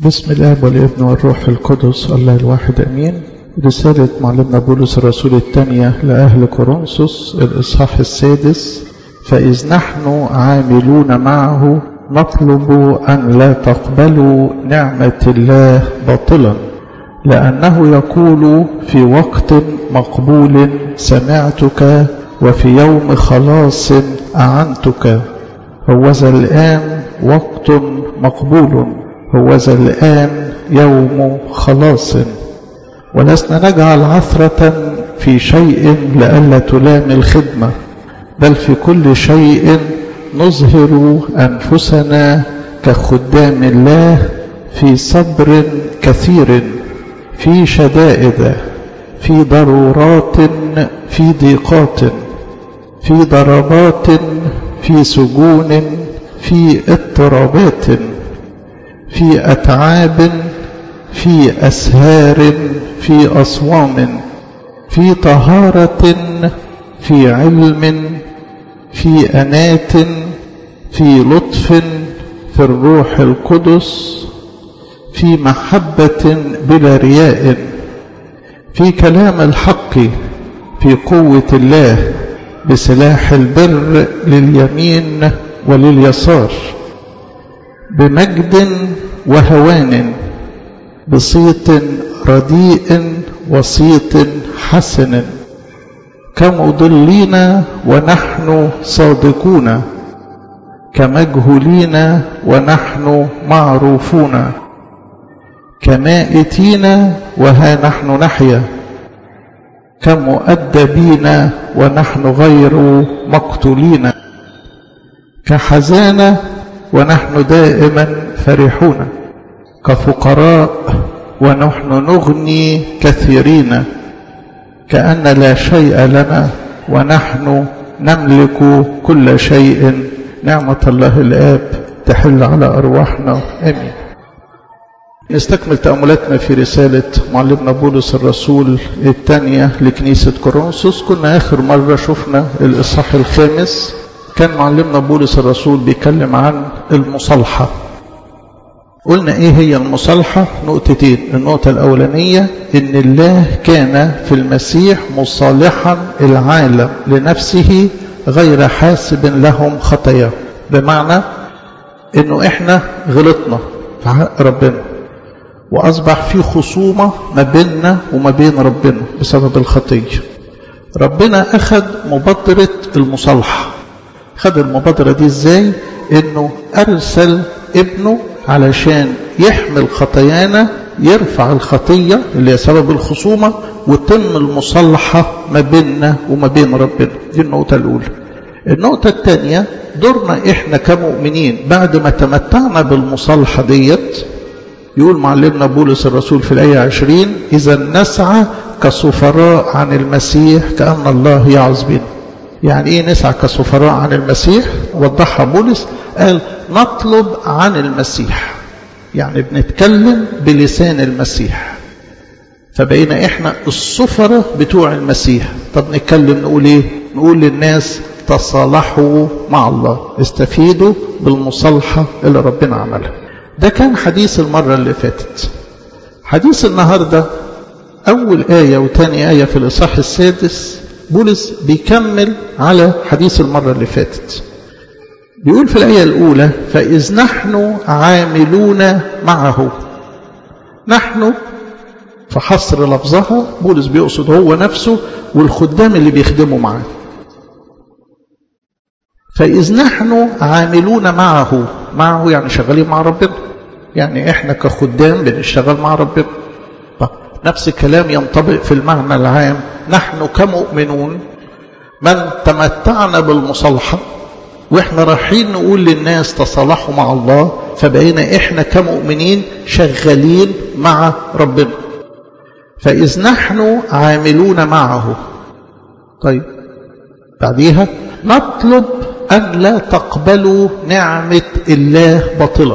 بسم الاب والابن والروح القدس الله الواحد امين رسالة معلمنا بولس الرسول الثانية لأهل كورنثوس الإصحاح السادس فإذ نحن عاملون معه نطلب أن لا تقبلوا نعمة الله باطلا لأنه يقول في وقت مقبول سمعتك وفي يوم خلاص أعنتك هوذا الآن وقت مقبول هوذا الآن يوم خلاص ولسنا نجعل عثرة في شيء لئلا تلام الخدمة بل في كل شيء نظهر أنفسنا كخدام الله في صبر كثير في شدائد في ضرورات في ضيقات في ضربات في سجون في اضطرابات في أتعاب في أسهار في أصوام في طهارة في علم في أنات في لطف في الروح القدس في محبة بلا رياء في كلام الحق في قوة الله بسلاح البر لليمين ولليسار بمجد وهوان بصيت رديء وصيت حسن كمضلين ونحن صادقون كمجهولين ونحن معروفون كمائتين وها نحن نحيا كمؤدبين ونحن غير مقتولين كحزانة ونحن دائما فرحون كفقراء ونحن نغني كثيرين كأن لا شيء لنا ونحن نملك كل شيء نعمة الله الآب تحل على أرواحنا آمين نستكمل تأملاتنا في رسالة معلمنا بولس الرسول الثانية لكنيسة كورنثوس كنا آخر مرة شفنا الإصحاح الخامس كان معلمنا بولس الرسول بيتكلم عن المصالحة قلنا ايه هي المصالحة نقطتين النقطة الاولانية ان الله كان في المسيح مصالحا العالم لنفسه غير حاسب لهم خطايا بمعنى انه احنا غلطنا في حق ربنا واصبح في خصومة ما بيننا وما بين ربنا بسبب الخطية ربنا اخذ مبادرة المصالحة خد المبادرة دي ازاي انه ارسل ابنه علشان يحمل خطايانا يرفع الخطية اللي هي سبب الخصومة وتم المصالحة ما بيننا وما بين ربنا دي النقطة الأولى النقطة الثانية دورنا إحنا كمؤمنين بعد ما تمتعنا بالمصالحة ديت يقول معلمنا بولس الرسول في الآية عشرين إذا نسعى كسفراء عن المسيح كأن الله يعظ بنا يعني ايه نسعى كسفراء عن المسيح وضحها بولس قال نطلب عن المسيح يعني بنتكلم بلسان المسيح فبقينا احنا السفراء بتوع المسيح طب نتكلم نقول ايه نقول للناس تصالحوا مع الله استفيدوا بالمصالحة اللي ربنا عملها ده كان حديث المرة اللي فاتت حديث النهاردة أول آية وتاني آية في الإصحاح السادس بولس بيكمل على حديث المرة اللي فاتت بيقول في الآية الأولى فإذ نحن عاملون معه نحن في حصر لفظها بولس بيقصد هو نفسه والخدام اللي بيخدموا معاه فإذ نحن عاملون معه معه يعني شغالين مع ربنا يعني احنا كخدام بنشتغل مع ربنا نفس الكلام ينطبق في المعنى العام نحن كمؤمنون من تمتعنا بالمصالحة واحنا رايحين نقول للناس تصالحوا مع الله فبقينا احنا كمؤمنين شغالين مع ربنا فإذ نحن عاملون معه طيب بعديها نطلب أن لا تقبلوا نعمة الله باطلا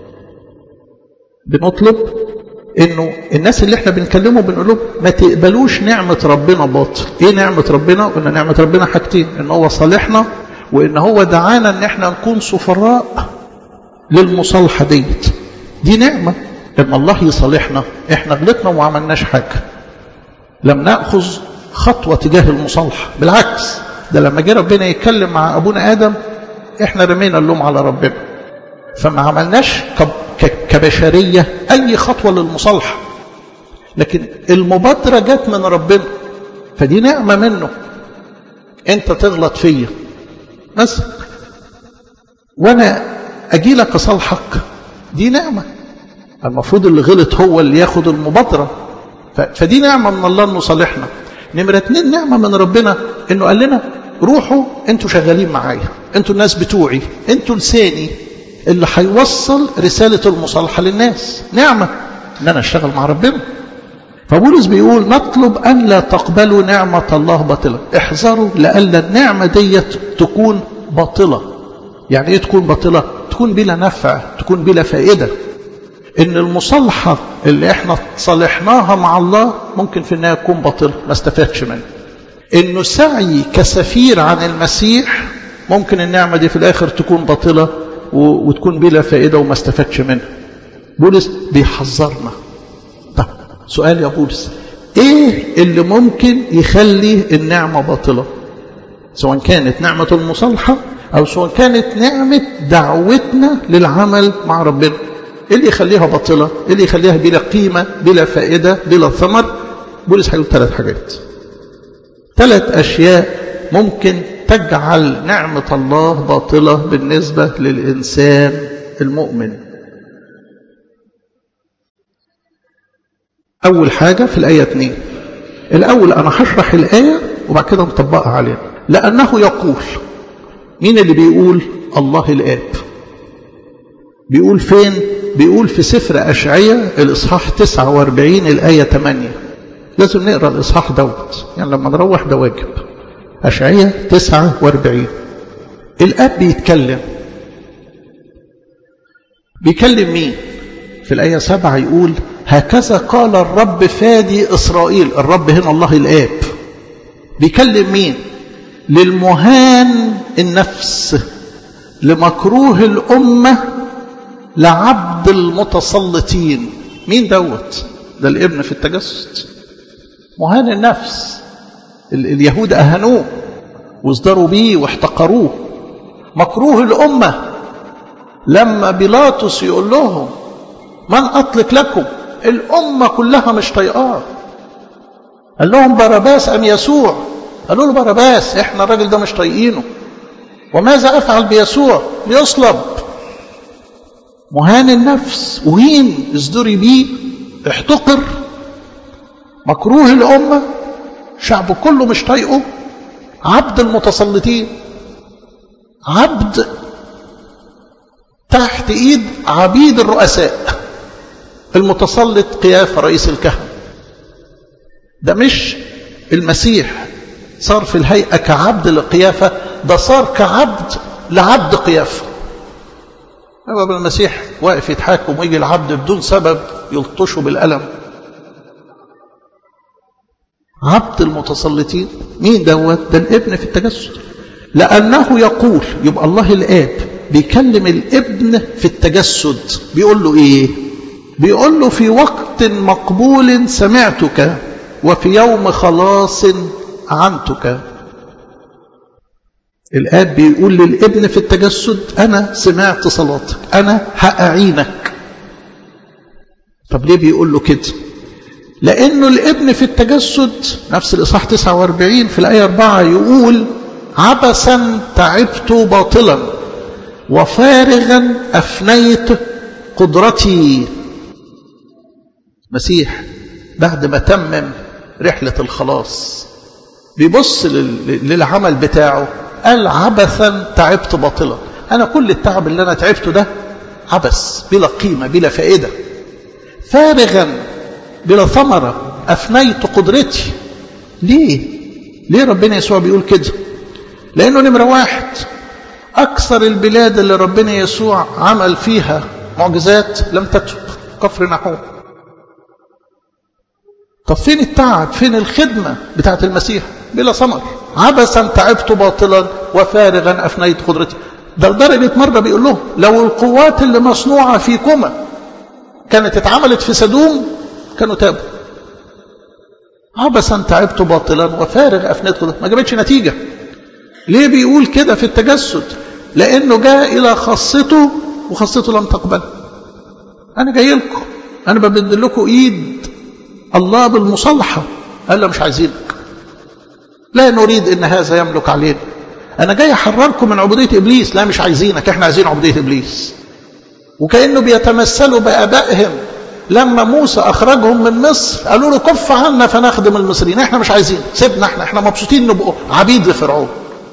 بنطلب انه الناس اللي احنا بنكلمه بنقول لهم ما تقبلوش نعمة ربنا باطل ايه نعمة ربنا قلنا نعمة ربنا حاجتين ان هو صالحنا وان هو دعانا ان احنا نكون سفراء للمصالحة ديت دي نعمة ان الله يصالحنا احنا غلطنا وما عملناش حاجه لم ناخذ خطوه تجاه المصالحه بالعكس ده لما جه ربنا يتكلم مع ابونا ادم احنا رمينا اللوم على ربنا فما عملناش كبشريه اي خطوه للمصالحه لكن المبادره جت من ربنا فدي نعمه منه انت تغلط فيا بس وانا اجي لك اصالحك دي نعمه المفروض اللي غلط هو اللي ياخد المبادره فدي نعمه من الله انه صالحنا نمره اتنين نعمه من ربنا انه قال لنا روحوا انتوا شغالين معايا انتوا الناس بتوعي انتوا لساني اللي هيوصل رساله المصالحه للناس نعمه ان انا اشتغل مع ربنا فبولس بيقول نطلب ان لا تقبلوا نعمه الله باطله احذروا لئلا النعمه ديت تكون باطله يعني ايه تكون باطله تكون بلا نفع تكون بلا فائده ان المصالحه اللي احنا صالحناها مع الله ممكن في النهايه تكون باطله ما استفادش منها انه سعي كسفير عن المسيح ممكن النعمه دي في الاخر تكون باطله وتكون بلا فائده وما استفادش منها بولس بيحذرنا طب سؤال يا بولس ايه اللي ممكن يخلي النعمه باطله سواء كانت نعمه المصالحه او سواء كانت نعمه دعوتنا للعمل مع ربنا ايه اللي يخليها باطله ايه اللي يخليها بلا قيمه بلا فائده بلا ثمر بولس هيقول ثلاث حاجات ثلاث اشياء ممكن تجعل نعمه الله باطله بالنسبه للانسان المؤمن اول حاجه في الايه 2 الاول انا هشرح الايه وبعد كده نطبقها علينا لانه يقول مين اللي بيقول الله الاب بيقول فين بيقول في سفر أشعية الإصحاح 49 الآية 8 لازم نقرأ الإصحاح دوت يعني لما نروح ده واجب أشعية 49 الأب بيتكلم بيكلم مين في الآية 7 يقول هكذا قال الرب فادي إسرائيل الرب هنا الله الآب بيكلم مين للمهان النفس لمكروه الأمة لعبد المتسلطين مين دوت ده الابن في التجسد مهان النفس اليهود أهانوه وازدروا بيه واحتقروه مكروه الأمة لما بيلاطس يقول لهم من أطلق لكم الأمة كلها مش طيقاه قال لهم باراباس أم يسوع قالوا له باراباس احنا الراجل ده مش طايقينه وماذا أفعل بيسوع ليصلب مهان النفس وهين ازدري بيه احتقر مكروه الأمة شعب كله مش طايقه عبد المتسلطين عبد تحت ايد عبيد الرؤساء المتسلط قيافة رئيس الكهنة ده مش المسيح صار في الهيئة كعبد لقيافة ده صار كعبد لعبد قيافة أبا المسيح واقف يتحاكم ويجي العبد بدون سبب يلطشه بالألم عبد المتسلطين مين دوت ده الابن في التجسد لأنه يقول يبقى الله الآب بيكلم الابن في التجسد بيقول له ايه بيقول له في وقت مقبول سمعتك وفي يوم خلاص عنتك الآب بيقول للابن في التجسد أنا سمعت صلاتك أنا هأعينك طب ليه بيقول له كده لأنه الابن في التجسد نفس الإصحاح 49 في الآية 4 يقول عبثا تعبت باطلا وفارغا أفنيت قدرتي مسيح بعد ما تمم رحلة الخلاص بيبص للعمل بتاعه قال عبثا تعبت باطلا أنا كل التعب اللي أنا تعبته ده عبث بلا قيمة بلا فائدة فارغا بلا ثمرة أفنيت قدرتي ليه ليه ربنا يسوع بيقول كده لأنه نمرة واحد أكثر البلاد اللي ربنا يسوع عمل فيها معجزات لم تتب كفر نحوم طب فين التعب فين الخدمة بتاعت المسيح بلا ثمر عبثا تعبت باطلا وفارغا أفنيت قدرتي ده لدرجة مرة بيقول لهم لو القوات اللي مصنوعة فيكما كانت اتعملت في سدوم كانوا تابوا عبسا تعبت باطلا وفارغ افنيتكم ما جابتش نتيجه ليه بيقول كده في التجسد لانه جاء الى خاصته وخاصته لم تقبل انا جاي لكم انا بمد لكم ايد الله بالمصالحه قال له مش عايزينك لا نريد ان هذا يملك علينا انا جاي احرركم من عبوديه ابليس لا مش عايزينك احنا عايزين عبوديه ابليس وكانه بيتمثلوا بابائهم لما موسى اخرجهم من مصر قالوا له كف عنا فنخدم المصريين احنا مش عايزين سيبنا احنا احنا مبسوطين نبقوا عبيد لفرعون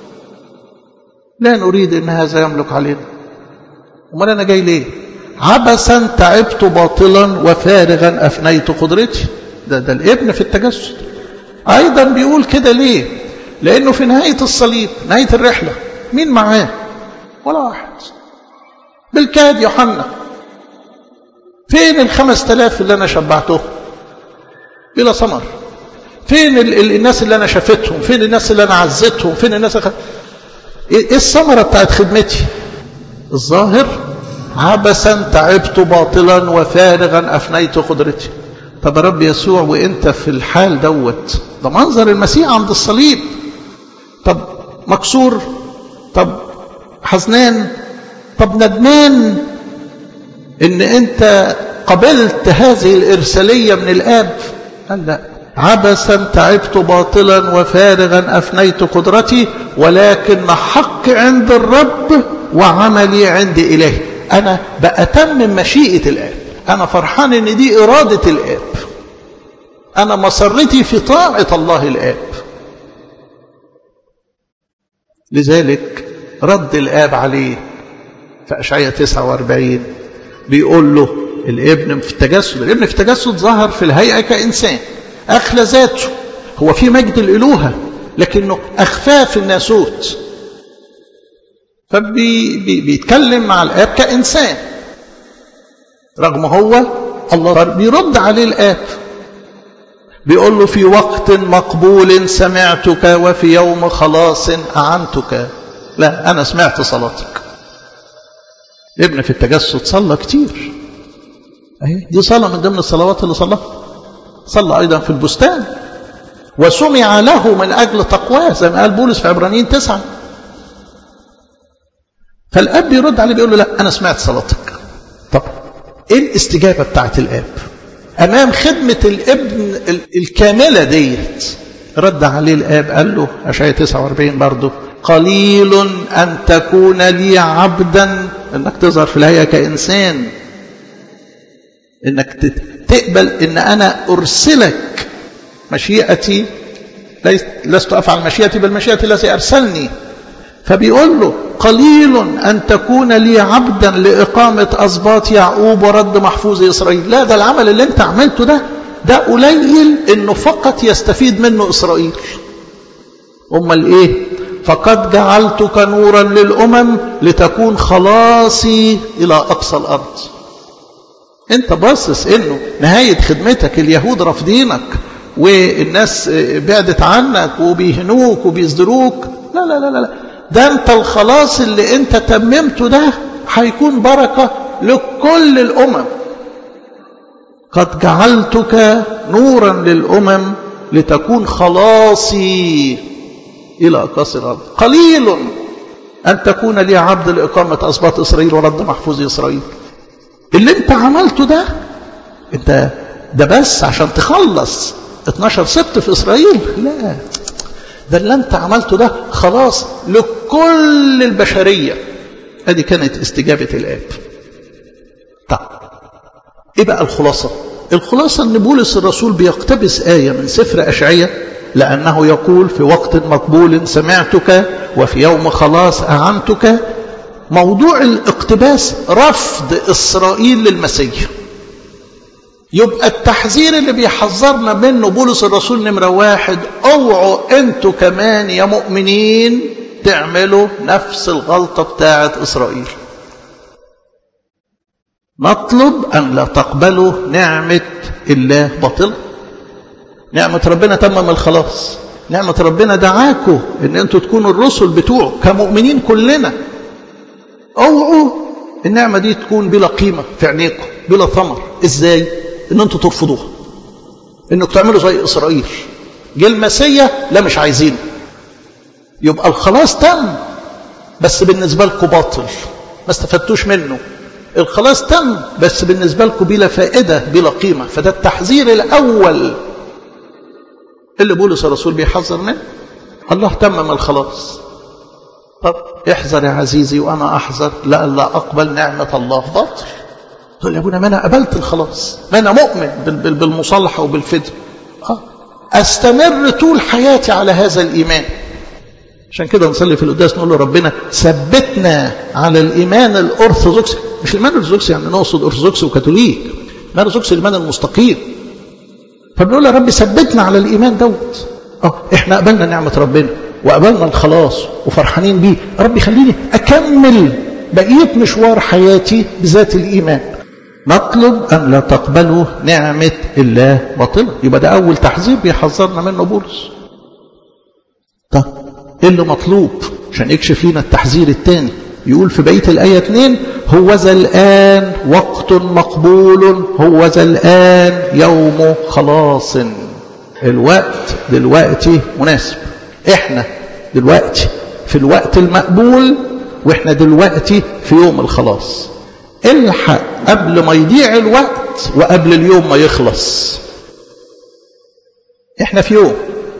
لا نريد ان هذا يملك علينا امال انا جاي ليه عبثا تعبت باطلا وفارغا افنيت قدرتي ده ده الابن في التجسد ايضا بيقول كده ليه لانه في نهايه الصليب نهايه الرحله مين معاه ولا واحد بالكاد يوحنا فين الخمس تلاف اللي انا شبعتهم بلا ثمر فين ال ال الناس اللي انا شافتهم فين الناس اللي انا عزتهم فين الناس اللي ايه الثمره بتاعت خدمتي الظاهر عبثا تعبت باطلا وفارغا افنيت قدرتي طب يا رب يسوع وانت في الحال دوت ده منظر المسيح عند الصليب طب مكسور طب حزنان طب ندمان ان انت قبلت هذه الارساليه من الاب قال لا عبثا تعبت باطلا وفارغا افنيت قدرتي ولكن حق عند الرب وعملي عند الهي انا باتمم مشيئه الاب انا فرحان ان دي اراده الاب انا مسرتي في طاعه الله الاب لذلك رد الاب عليه في اشعياء 49 بيقول له الابن في التجسد الابن في التجسد ظهر في الهيئه كانسان اخلى ذاته هو في مجد الالوهه لكنه اخفاه في الناسوت فبيتكلم مع الاب كانسان رغم هو الله بيرد عليه الاب بيقول له في وقت مقبول سمعتك وفي يوم خلاص اعنتك لا انا سمعت صلاتك ابن في التجسد صلى كتير اهي دي صلاه من ضمن الصلوات اللي صلاها صلى ايضا في البستان وسمع له من اجل تقواه زي ما قال بولس في عبرانيين تسعه فالاب بيرد عليه بيقول له لا انا سمعت صلاتك طب ايه الاستجابه بتاعت الاب امام خدمه الابن الكامله ديت رد عليه الاب قال له اشعياء 49 برضه قليل ان تكون لي عبدا انك تظهر في الهيئه كانسان انك تقبل ان انا ارسلك مشيئتي لست افعل مشيئتي بل مشيئتي التي ارسلني فبيقول له قليل ان تكون لي عبدا لاقامه اسباط يعقوب ورد محفوظ اسرائيل لا ده العمل اللي انت عملته ده ده قليل انه فقط يستفيد منه اسرائيل امال ايه فقد جعلتك نورا للامم لتكون خلاصي الى اقصى الارض انت باصص انه نهايه خدمتك اليهود رافضينك والناس بعدت عنك وبيهنوك وبيصدروك لا لا لا لا ده انت الخلاص اللي انت تممته ده هيكون بركه لكل الامم قد جعلتك نورا للامم لتكون خلاصي الى اقاصي الارض قليل ان تكون لي عبد لاقامه اسباط اسرائيل ورد محفوظ اسرائيل اللي انت عملته ده انت ده بس عشان تخلص 12 سبت في اسرائيل لا ده اللي انت عملته ده خلاص لكل البشريه ادي كانت استجابه الاب طب ايه بقى الخلاصه الخلاصه ان بولس الرسول بيقتبس ايه من سفر اشعياء لانه يقول في وقت مقبول سمعتك وفي يوم خلاص اعنتك موضوع الاقتباس رفض اسرائيل للمسيح يبقى التحذير اللي بيحذرنا منه بولس الرسول نمرة واحد اوعوا انتوا كمان يا مؤمنين تعملوا نفس الغلطة بتاعة إسرائيل نطلب أن لا تقبلوا نعمة الله باطلة نعمة ربنا تمم الخلاص نعمة ربنا دعاكم ان انتوا تكونوا الرسل بتوعه كمؤمنين كلنا اوعوا النعمة دي تكون بلا قيمة في عينيكم بلا ثمر ازاي ان انتوا ترفضوها انكم تعملوا زي اسرائيل جه المسيا لا مش عايزينه يبقى الخلاص تم بس بالنسبة لكم باطل ما استفدتوش منه الخلاص تم بس بالنسبة لكم بلا فائدة بلا قيمة فده التحذير الأول اللي بولس الرسول بيحذر منه الله تمم الخلاص طب احذر يا عزيزي وأنا أحذر لألا أقبل نعمة الله باطل تقول يا ابونا ما أنا قبلت الخلاص ما أنا مؤمن بالمصالحة وبالفدء آه. أستمر طول حياتي على هذا الإيمان عشان كده نصلي في القداس نقول له ربنا ثبتنا على الايمان الارثوذكسي مش الايمان الارثوذكسي يعني نقصد ارثوذكسي وكاثوليك الايمان الارثوذكسي الايمان المستقيم فبنقول يا رب ثبتنا على الايمان دوت اه احنا قبلنا نعمه ربنا وقبلنا الخلاص وفرحانين بيه يا رب خليني اكمل بقيه مشوار حياتي بذات الايمان نطلب ان لا تقبلوا نعمه الله باطله يبقى ده اول تحذير بيحذرنا منه بولس طب ايه اللي مطلوب عشان يكشف لنا التحذير الثاني يقول في بيت الآية 2 هو ذا الآن وقت مقبول هو ذا الآن يوم خلاص الوقت دلوقتي مناسب احنا دلوقتي في الوقت المقبول واحنا دلوقتي في يوم الخلاص الحق قبل ما يضيع الوقت وقبل اليوم ما يخلص احنا في يوم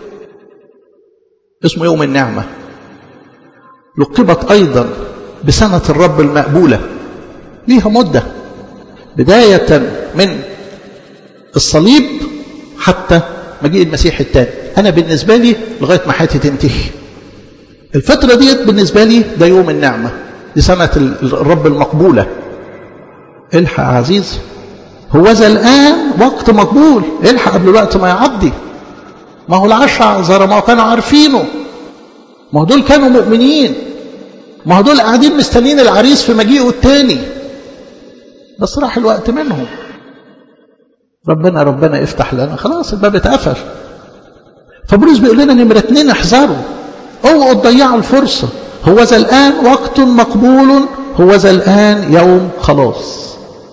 اسمه يوم النعمة لقبت أيضا بسنة الرب المقبولة ليها مدة بداية من الصليب حتى مجيء المسيح الثاني أنا بالنسبة لي لغاية ما حياتي تنتهي الفترة ديت بالنسبة لي ده يوم النعمة دي سنة الرب المقبولة الحق عزيز هو ذا الآن وقت مقبول الحق قبل الوقت ما يعدي ما هو العشرة زي ما كانوا عارفينه ما هو دول كانوا مؤمنين ما هو دول قاعدين مستنيين العريس في مجيئه التاني بس راح الوقت منهم ربنا ربنا افتح لنا خلاص الباب اتقفل فبروس بيقول لنا نمرة اتنين احذروا اوعوا تضيعوا الفرصة هو ذا الآن وقت مقبول هو ذا الآن يوم خلاص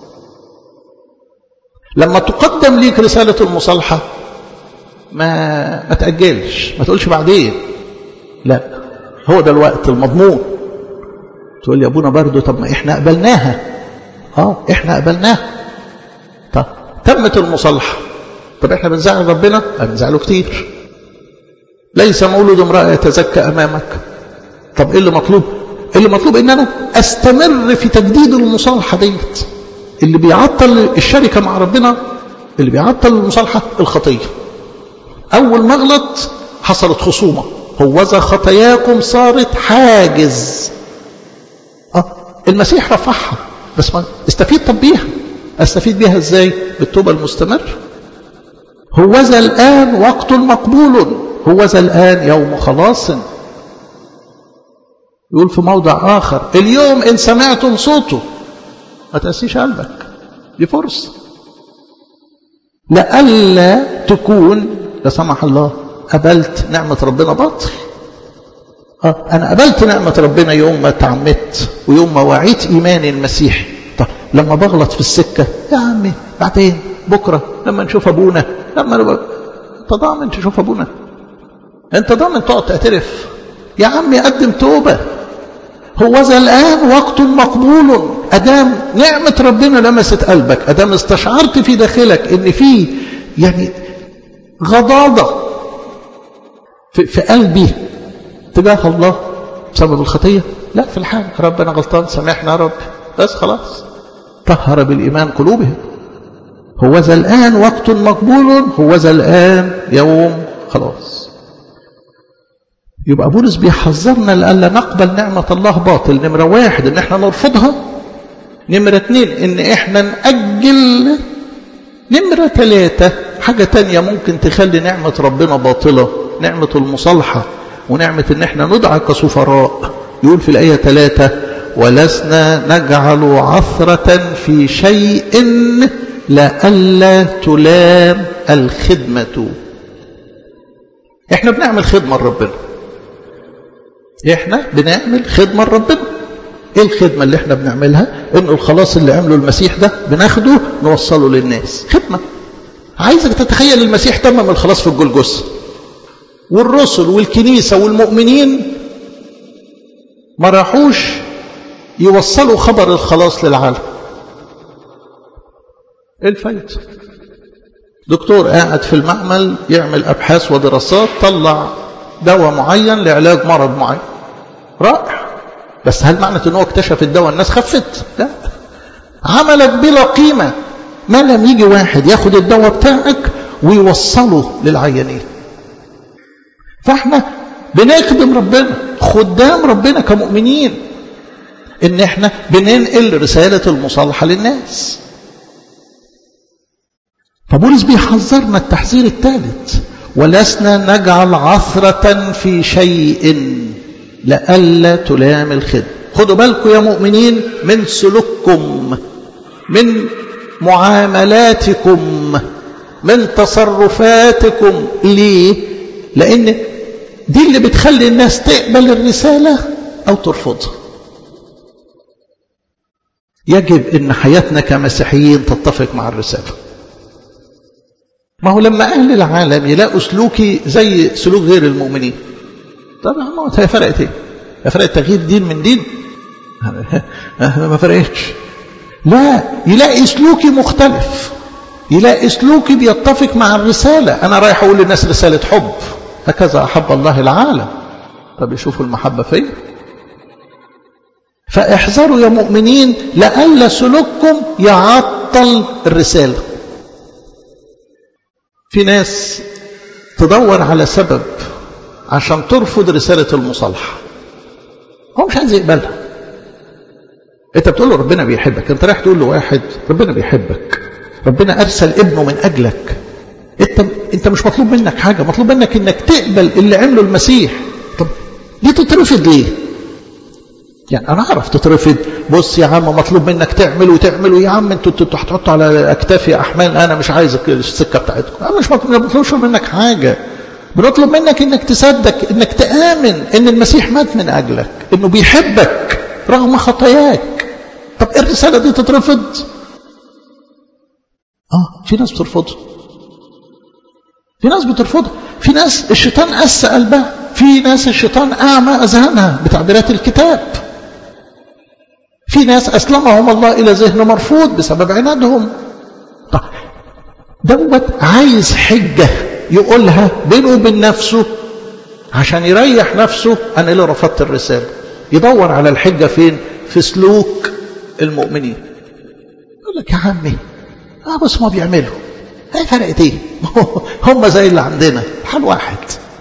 لما تقدم ليك رسالة المصالحة ما ما تأجلش ما تقولش بعدين لا هو ده الوقت المضمون تقول لي يا ابونا برضه طب ما احنا قبلناها اه احنا قبلناها طب تمت المصالحة طب احنا بنزعل ربنا بنزعله كتير ليس مولود امرأة يتزكى امامك طب ايه اللي مطلوب اللي مطلوب ان انا استمر في تجديد المصالحة ديت اللي بيعطل الشركة مع ربنا اللي بيعطل المصالحة الخطية أول ما غلط حصلت خصومة هوذا خطاياكم صارت حاجز آه المسيح رفعها بس ما استفيد طب بيها استفيد بيها ازاي بالتوبة المستمر هوذا الآن وقت مقبول هوذا الآن يوم خلاص يقول في موضع آخر اليوم إن سمعتم صوته ما تأسيش قلبك دي فرصة لألا تكون لا سمح الله قبلت نعمة ربنا باطل آه أنا قبلت نعمة ربنا يوم ما تعمدت ويوم ما وعيت إيماني المسيحي طب لما بغلط في السكة يا عمي بعدين بكرة لما نشوف أبونا لما نبقى أنت ضامن تشوف أبونا أنت ضامن تقعد تعترف يا عمي قدم توبة هو ذا الآن وقت مقبول أدام نعمة ربنا لمست قلبك أدام استشعرت في داخلك إن في يعني غضاضة في, في قلبي تجاه الله بسبب الخطية لا في الحال ربنا غلطان سامحنا يا رب بس خلاص طهر بالإيمان قلوبهم هو ذا الآن وقت مقبول هو ذا الآن يوم خلاص يبقى بولس بيحذرنا لألا نقبل نعمة الله باطل نمرة واحد ان احنا نرفضها نمرة اتنين ان احنا نأجل نمرة ثلاثة حاجة تانية ممكن تخلي نعمة ربنا باطلة نعمة المصالحة ونعمة ان احنا ندعى كسفراء يقول في الآية ثلاثة ولسنا نجعل عثرة في شيء لئلا تلام الخدمة احنا بنعمل خدمة لربنا احنا بنعمل خدمة لربنا ايه الخدمة اللي احنا بنعملها انه الخلاص اللي عمله المسيح ده بناخده نوصله للناس خدمة عايزك تتخيل المسيح تمم الخلاص في الجلجثة والرسل والكنيسة والمؤمنين ما راحوش يوصلوا خبر الخلاص للعالم ايه الفايدة دكتور قاعد في المعمل يعمل ابحاث ودراسات طلع دواء معين لعلاج مرض معين رائع بس هل معنى ان هو اكتشف الدواء الناس خفت لا عملك بلا قيمة ما لم يجي واحد ياخد الدواء بتاعك ويوصله للعيانين فاحنا بنخدم ربنا خدام ربنا كمؤمنين ان احنا بننقل رسالة المصالحة للناس فبولس بيحذرنا التحذير الثالث ولسنا نجعل عثرة في شيء لئلا تلام الخدمة خدوا بالكم يا مؤمنين من سلوككم من معاملاتكم من تصرفاتكم ليه لأن دي اللي بتخلي الناس تقبل الرسالة أو ترفضها يجب أن حياتنا كمسيحيين تتفق مع الرسالة ما هو لما أهل العالم يلاقوا سلوكي زي سلوك غير المؤمنين طب هي فرقت ايه؟ فرقت تغيير دين من دين؟ ما فرقتش لا يلاقي سلوكي مختلف يلاقي سلوكي بيتفق مع الرسالة أنا رايح أقول للناس رسالة حب هكذا أحب الله العالم طب يشوفوا المحبة فين فاحذروا يا مؤمنين لألا سلوككم يعطل الرسالة في ناس تدور على سبب عشان ترفض رسالة المصالحة هو مش عايز يقبلها انت بتقول له ربنا بيحبك انت رايح تقول له واحد ربنا بيحبك ربنا ارسل ابنه من اجلك انت انت مش مطلوب منك حاجه مطلوب منك انك تقبل اللي عمله المسيح طب ليه تترفض ليه يعني انا اعرف تترفض بص يا عم مطلوب منك تعمل وتعمل يا عم انتوا انتوا هتحطوا على اكتافي احمال انا مش عايز السكه بتاعتكم انا مش مطلوبش منك حاجه بنطلب منك انك تصدق انك تآمن ان المسيح مات من اجلك انه بيحبك رغم خطاياك طب الرسالة دي تترفض اه في ناس بترفضها في ناس بترفضها في ناس الشيطان قس قلبها في ناس الشيطان اعمى اذهانها بتعبيرات الكتاب في ناس اسلمهم الله الى ذهن مرفوض بسبب عنادهم طب دوت عايز حجه يقولها بينه وبين نفسه عشان يريح نفسه أنا اللي رفضت الرسالة يدور على الحجة فين في سلوك المؤمنين يقول لك يا عمي اه بس ما بيعملوا ايه فرقت ايه هم زي اللي عندنا حال واحد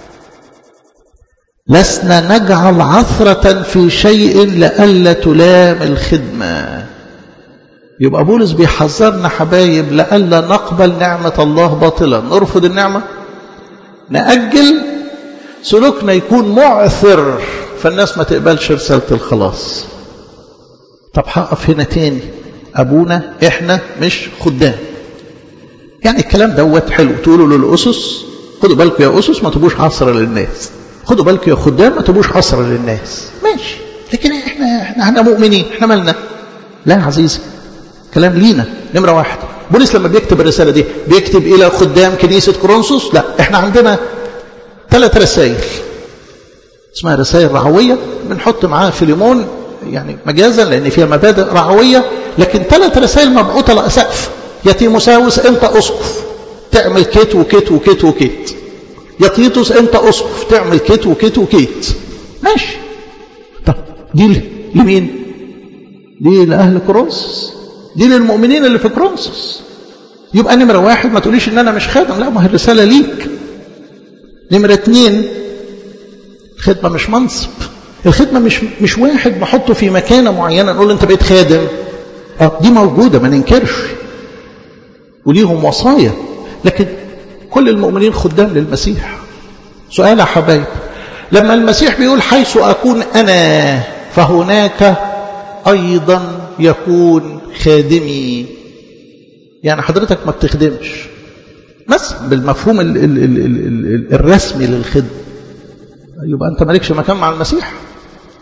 لسنا نجعل عثرة في شيء لئلا تلام الخدمة يبقى بولس بيحذرنا حبايب لئلا نقبل نعمة الله باطلا نرفض النعمة نأجل سلوكنا يكون معثر فالناس ما تقبلش رسالة الخلاص طب هقف هنا تاني أبونا إحنا مش خدام يعني الكلام دوت حلو تقولوا للأسس خدوا بالكم يا أسس ما تبوش عصر للناس خدوا بالكم يا خدام ما تبوش عصر للناس ماشي لكن احنا احنا احنا مؤمنين احنا مالنا لا يا عزيزي كلام لينا نمرة واحد بولس لما بيكتب الرسالة دي بيكتب إلى خدام كنيسة كورنثوس لا احنا عندنا ثلاث رسائل اسمها رسائل رعوية بنحط معاها فيليمون يعني مجازا لأن فيها مبادئ رعوية لكن ثلاث رسائل مبعوثة لأسقف يا تيموساوس أنت أسقف تعمل كيت وكيت وكيت وكيت يا تيتوس أنت أسقف تعمل كيت وكيت وكيت ماشي طب دي لمين؟ دي لأهل كورنثوس دي للمؤمنين اللي في كورنثوس يبقى نمرة واحد ما تقوليش ان انا مش خادم لا ما هي الرسالة ليك نمرة اتنين الخدمة مش منصب الخدمة مش مش واحد بحطه في مكانة معينة نقول انت بقيت خادم اه دي موجودة ما ننكرش وليهم وصايا لكن كل المؤمنين خدام للمسيح سؤال يا حبايب لما المسيح بيقول حيث أكون أنا فهناك أيضا يكون خادمي يعني حضرتك ما بتخدمش بس بالمفهوم ال ال ال ال ال الرسمي للخدمة يبقى أنت مالكش مكان مع المسيح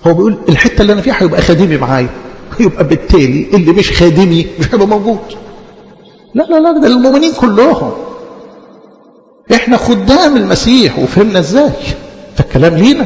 هو بيقول الحته اللي انا فيها هيبقى خادمي معايا يبقى بالتالي اللي مش خادمي مش هيبقى موجود لا لا لا ده المؤمنين كلهم احنا خدام المسيح وفهمنا ازاي فالكلام لينا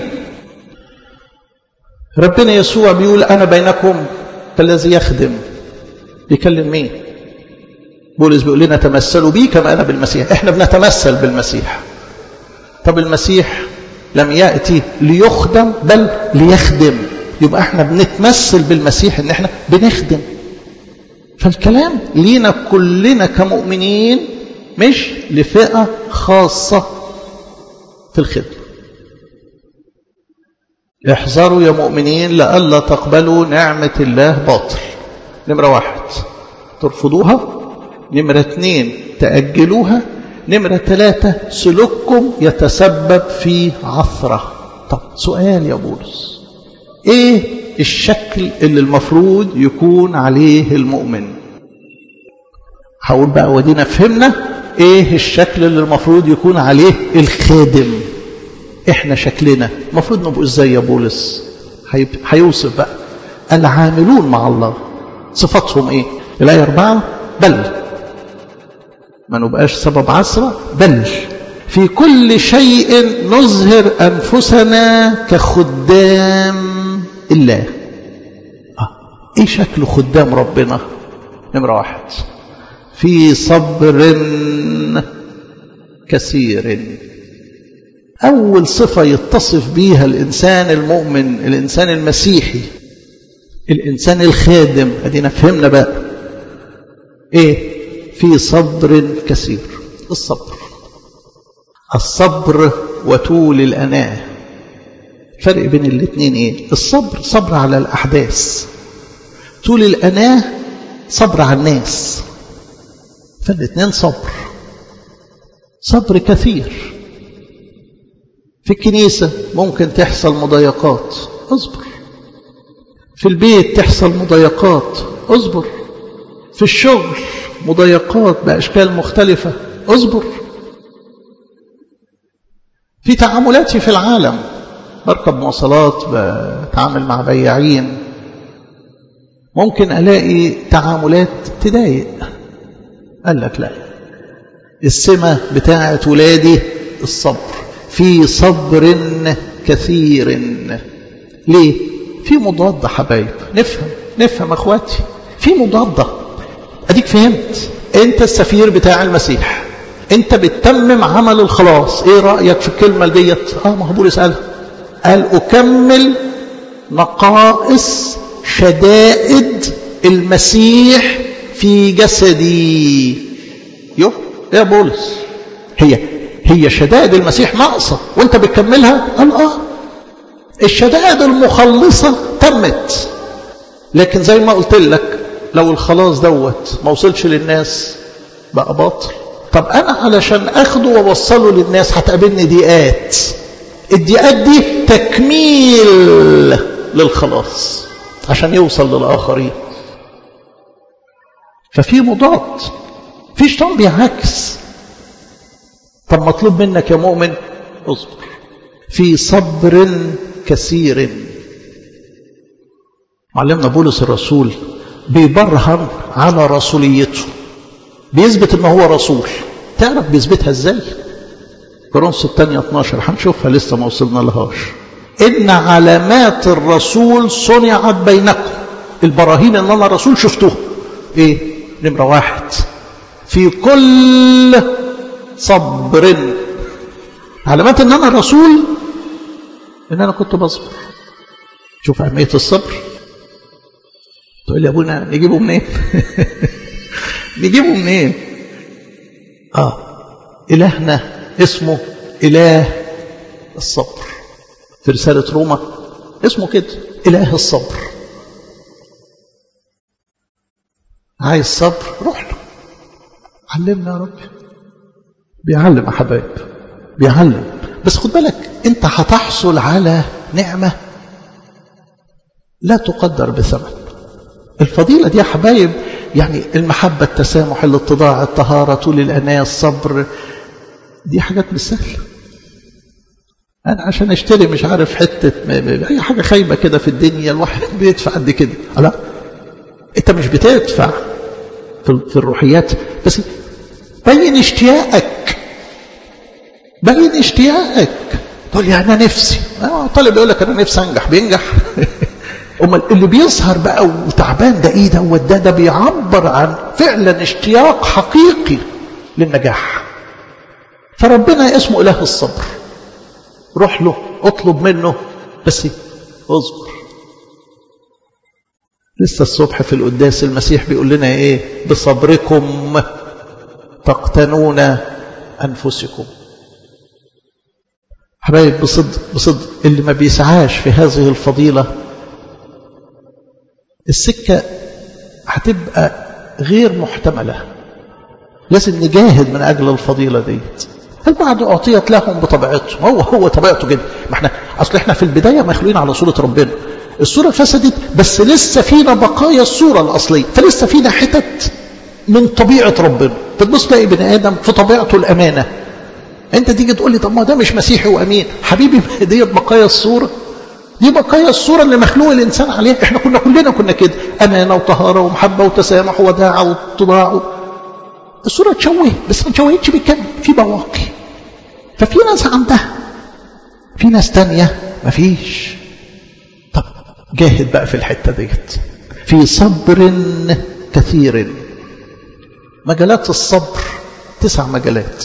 ربنا يسوع بيقول انا بينكم كالذي يخدم بيكلم مين بولس بيقول لنا تمثلوا بي كما انا بالمسيح احنا بنتمثل بالمسيح طب المسيح لم ياتي ليخدم بل ليخدم يبقى احنا بنتمثل بالمسيح ان احنا بنخدم فالكلام لينا كلنا كمؤمنين مش لفئة خاصة في الخدمة احذروا يا مؤمنين لئلا تقبلوا نعمة الله باطل نمرة واحد ترفضوها نمرة اثنين تأجلوها نمرة ثلاثة سلوككم يتسبب في عثرة طب سؤال يا بولس ايه الشكل اللي المفروض يكون عليه المؤمن هقول بقى ودينا فهمنا ايه الشكل اللي المفروض يكون عليه الخادم احنا شكلنا المفروض نبقوا ازاي يا بولس هيوصف بقى العاملون مع الله صفاتهم ايه الايه اربعه بل ما نبقاش سبب عثره بل في كل شيء نظهر انفسنا كخدام الله آه. ايه شكل خدام ربنا نمره واحد في صبر كثير أول صفة يتصف بيها الإنسان المؤمن الإنسان المسيحي الإنسان الخادم أدينا فهمنا بقى إيه في صبر كثير الصبر الصبر وطول الأناة الفرق بين الاثنين إيه الصبر صبر على الأحداث طول الأناة صبر على الناس فالاثنين صبر صبر كثير في الكنيسة ممكن تحصل مضايقات اصبر في البيت تحصل مضايقات اصبر في الشغل مضايقات بأشكال مختلفة اصبر في تعاملاتي في العالم بركب مواصلات بتعامل مع بياعين ممكن ألاقي تعاملات تضايق قال لك لا السمة بتاعت ولادي الصبر في صبر كثير ليه في مضادة حبايب نفهم نفهم اخواتي في مضادة اديك فهمت انت السفير بتاع المسيح انت بتتمم عمل الخلاص ايه رأيك في الكلمة ديت اه ما هو بولس قال قال اكمل نقائص شدائد المسيح في جسدي يو يا بولس هي هي شدائد المسيح ناقصة وانت بتكملها قال اه الشدائد المخلصة تمت لكن زي ما قلت لك لو الخلاص دوت ما وصلش للناس بقى باطل طب انا علشان اخده واوصله للناس هتقابلني ضيقات الضيقات دي تكميل للخلاص عشان يوصل للاخرين ففي مضاد في شيطان بيعكس طب مطلوب منك يا مؤمن اصبر في صبر كثير معلمنا بولس الرسول بيبرهن على رسوليته بيثبت ان هو رسول تعرف بيثبتها ازاي كورنثوس الثانية 12 هنشوفها لسه ما وصلنا لهاش ان علامات الرسول صنعت بينكم البراهين ان انا رسول شفتوها ايه نمرة واحد في كل صبر علامات ان انا رسول ان انا كنت بصبر شوف اهميه الصبر تقول لي يا ابونا نجيبه منين نجيبه منين اه الهنا اسمه اله الصبر في رساله روما اسمه كده اله الصبر عايز صبر روح له علمنا يا رب بيعلم يا حبايب بيعلم بس خد بالك انت هتحصل على نعمة لا تقدر بثمن الفضيلة دي يا حبايب يعني المحبة التسامح الاتضاع الطهارة طول الأناة الصبر دي حاجات مش سهلة انا عشان اشتري مش عارف حته اي حاجه خايبه كده في الدنيا الواحد بيدفع قد كده لا انت مش بتدفع في الروحيات بس بين اشتياقك بين اشتياقك تقول لي انا نفسي طالب يقول لك انا نفسي انجح بينجح امال اللي بيظهر بقى وتعبان ده ايه ده ده ده بيعبر عن فعلا اشتياق حقيقي للنجاح فربنا اسمه اله الصبر روح له اطلب منه بس اصبر لسه الصبح في القداس المسيح بيقول لنا ايه بصبركم تقتنون انفسكم حبايب بصدق بصدق اللي ما بيسعاش في هذه الفضيلة السكة هتبقى غير محتملة لازم نجاهد من أجل الفضيلة ديت البعض أعطيت لهم بطبيعته هو هو طبيعته كده ما احنا أصل احنا في البداية مخلوقين على صورة ربنا الصورة فسدت بس لسه فينا بقايا الصورة الأصلية فلسه فينا حتت من طبيعة ربنا تبص تلاقي بني آدم في طبيعته الأمانة انت تيجي تقول لي طب ما ده مش مسيحي وامين حبيبي دي بقايا الصوره دي بقايا الصوره اللي مخلوق الانسان عليها احنا كنا كلنا كنا كده امانه وطهاره ومحبه وتسامح وداعه واتضاع الصوره اتشوهت بس ما اتشوهتش بالكامل في بواقي ففي ناس عندها في ناس تانية مفيش طب جاهد بقى في الحته ديت في صبر كثير مجالات الصبر تسع مجالات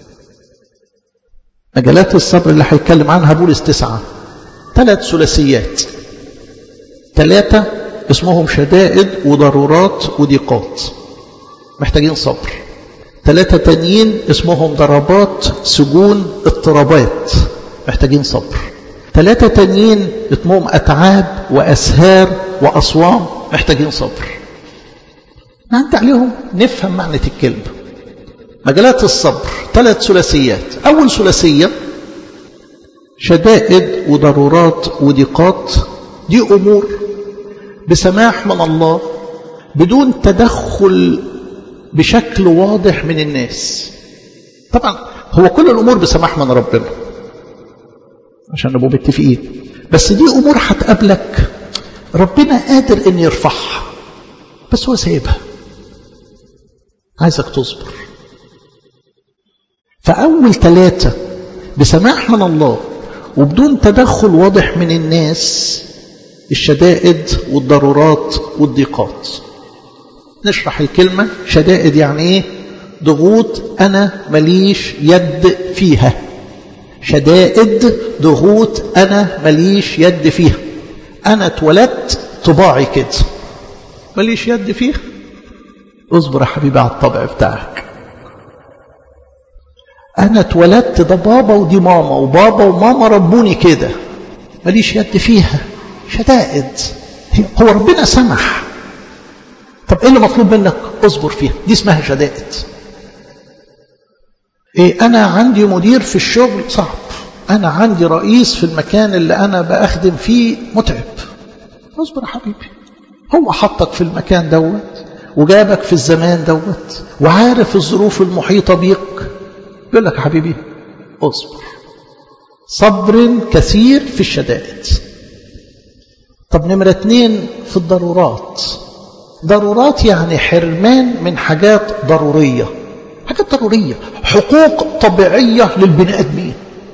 مجالات الصبر اللي هيتكلم عنها بولس تسعة ثلاث ثلاثيات ثلاثة اسمهم شدائد وضرورات وضيقات محتاجين صبر ثلاثة تانيين اسمهم ضربات سجون اضطرابات محتاجين صبر ثلاثة تانيين اسمهم أتعاب وأسهار وأصوام محتاجين صبر نعد عليهم نفهم معنى الكلمة مجالات الصبر ثلاث ثلاثيات أول ثلاثية شدائد وضرورات وضيقات دي أمور بسماح من الله بدون تدخل بشكل واضح من الناس طبعا هو كل الأمور بسماح من ربنا عشان نبقوا متفقين بس دي أمور هتقابلك ربنا قادر أن يرفعها بس هو سايبها عايزك تصبر فأول ثلاثة بسماح من الله وبدون تدخل واضح من الناس الشدائد والضرورات والضيقات نشرح الكلمة شدائد يعني ايه ضغوط أنا مليش يد فيها شدائد ضغوط أنا مليش يد فيها أنا اتولدت طباعي كده مليش يد فيها اصبر يا حبيبي على الطبع بتاعك أنا اتولدت ده بابا ودي ماما وبابا وماما ربوني كده ماليش يد فيها شدائد هو ربنا سمح طب ايه اللي مطلوب منك اصبر فيها دي اسمها شدائد ايه انا عندي مدير في الشغل صعب انا عندي رئيس في المكان اللي انا بخدم فيه متعب اصبر يا حبيبي هو حطك في المكان دوت وجابك في الزمان دوت وعارف الظروف المحيطة بيك يقول لك يا حبيبي اصبر صبر كثير في الشدائد طب نمرة اتنين في الضرورات ضرورات يعني حرمان من حاجات ضرورية حاجات ضرورية حقوق طبيعية للبني آدمين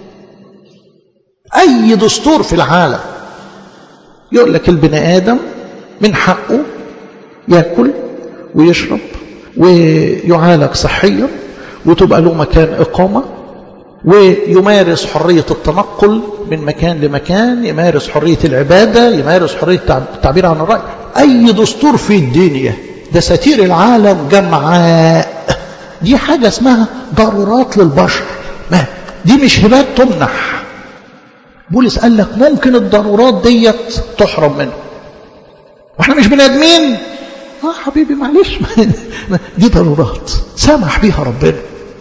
أي دستور في العالم يقول لك البني آدم من حقه يأكل ويشرب ويعالج صحيا وتبقى له مكان إقامة ويمارس حرية التنقل من مكان لمكان يمارس حرية العبادة يمارس حرية التعبير عن الرأي أي دستور في الدنيا دساتير العالم جمعاء دي حاجة اسمها ضرورات للبشر ما دي مش هبات تمنح بولس قال لك ممكن الضرورات ديت تحرم منه واحنا مش بني ادمين اه حبيبي معلش دي ضرورات سمح بيها ربنا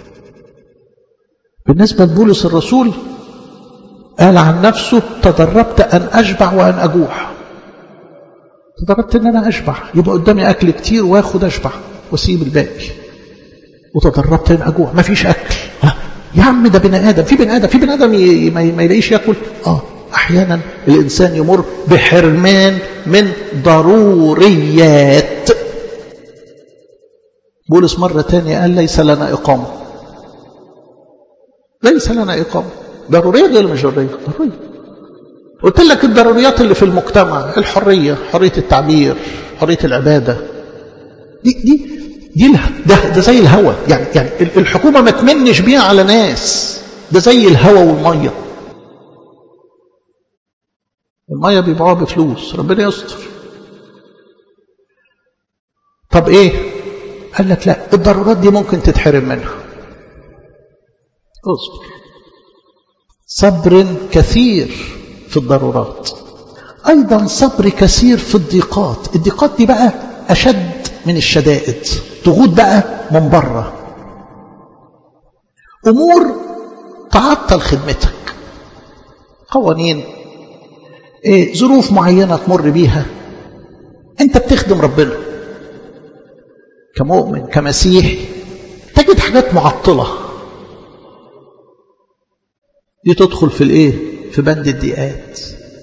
بالنسبة لبولس الرسول قال عن نفسه تدربت أن أشبع وأن أجوع تدربت أن أنا أشبع يبقى قدامي أكل كتير وآخد أشبع وأسيب الباقي وتدربت أن أجوع ما فيش أكل يا عم ده بني ادم في بني ادم في بني ادم ما يلاقيش ياكل اه احيانا الانسان يمر بحرمان من ضروريات بولس مرة تانية قال ليس لنا إقامة ليس لنا إقامة ضرورية ولا مش ضرورية؟ ضرورية قلت لك الضروريات اللي في المجتمع الحرية حرية التعبير حرية العبادة دي دي دي ده, ده زي الهوى يعني يعني الحكومة ما تمنش بيها على ناس ده زي الهوى والمية المية بيبيعوها بفلوس ربنا يستر طب ايه قال لك لا الضرورات دي ممكن تتحرم منها اصبر صبر كثير في الضرورات ايضا صبر كثير في الضيقات الضيقات دي بقى اشد من الشدائد ضغوط بقى من بره امور تعطل خدمتك قوانين إيه ظروف معينه تمر بيها انت بتخدم ربنا كمؤمن كمسيحي تجد حاجات معطله دي تدخل في الايه في بند الضيقات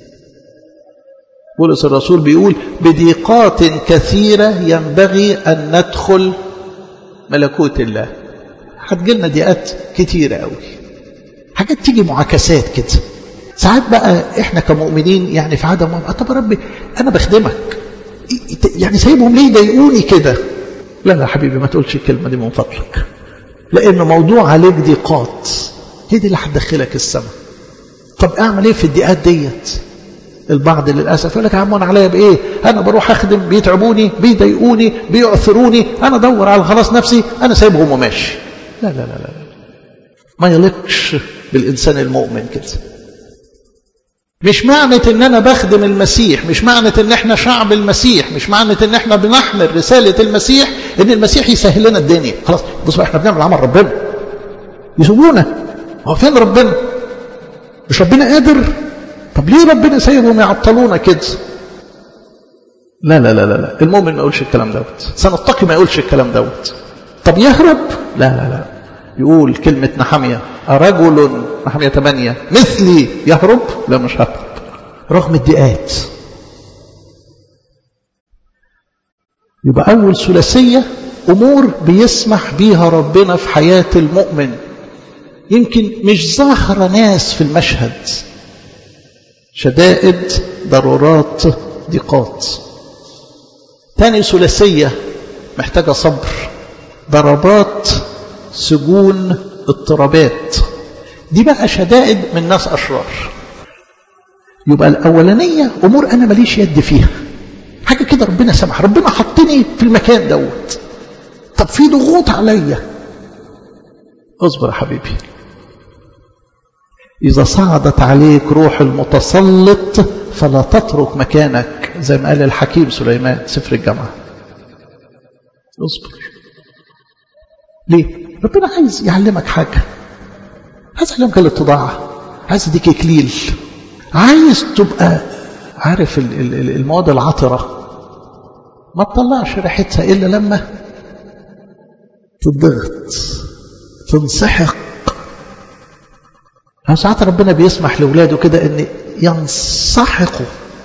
بولس الرسول بيقول بضيقات كثيرة ينبغي أن ندخل ملكوت الله هتجيلنا ضيقات كتيرة قوي حاجات تيجي معاكسات كده ساعات بقى احنا كمؤمنين يعني في عدم طب يا ربي انا بخدمك يعني سايبهم ليه يضايقوني كده لا لا حبيبي ما تقولش الكلمه دي من فضلك لان موضوع عليك ضيقات هي دي اللي هتدخلك السماء طب اعمل ايه في الضيقات ديت البعض للاسف يقول لك يا عم انا عليا بايه انا بروح اخدم بيتعبوني بيضايقوني بيعثروني انا ادور على خلاص نفسي انا سايبهم وماشي لا لا لا لا ما يليقش بالانسان المؤمن كده مش معنى ان انا بخدم المسيح مش معنى ان احنا شعب المسيح مش معنى ان احنا بنحمل رسالة المسيح ان المسيح يسهل لنا الدنيا خلاص بصوا احنا بنعمل عمل ربنا يسيبونا هو فين ربنا مش ربنا قادر طب ليه ربنا سايبهم يعطلونا كده لا لا لا لا لا المؤمن ما يقولش الكلام دوت سنتقي ما يقولش الكلام دوت طب يهرب لا لا لا يقول كلمة نحمية رجل نحمية ثمانية مثلي يهرب لا مش ههرب رغم الضيقات يبقى أول ثلاثية أمور بيسمح بيها ربنا في حياة المؤمن يمكن مش ظاهرة ناس في المشهد شدائد ضرورات ضيقات تاني ثلاثية محتاجة صبر ضربات سجون اضطرابات دي بقى شدائد من ناس أشرار يبقى الأولانية أمور أنا ماليش يد فيها حاجة كده ربنا سمح ربنا حطني في المكان دوت طب في ضغوط عليا اصبر يا حبيبي إذا صعدت عليك روح المتسلط فلا تترك مكانك زي ما قال الحكيم سليمان سفر الجامعة اصبر ليه؟ ربنا عايز يعلمك حاجة عايز يعلمك الاتضاع عايز يديك إكليل عايز تبقى عارف المواد العطرة ما تطلعش ريحتها إلا لما تضغط تنسحق ساعات ربنا بيسمح لأولاده كده أن ينسحقوا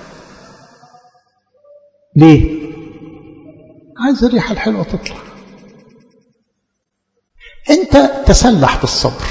ليه؟ عايز الريحة الحلوة تطلع أنت تسلح بالصبر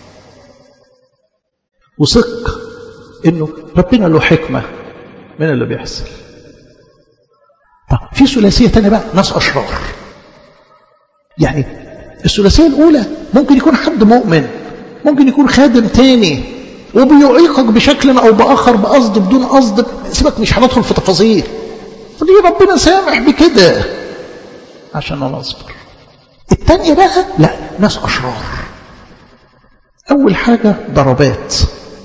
وثق أنه ربنا له حكمة من اللي بيحصل طب في ثلاثية تانية بقى ناس أشرار يعني الثلاثية الأولى ممكن يكون حد مؤمن ممكن يكون خادم تاني وبيعيقك بشكل أو بآخر بقصد بدون قصد سيبك مش هندخل في تفاصيل ليه ربنا سامح بكده عشان أنا أصبر التانية بقى لا ناس أشرار أول حاجة ضربات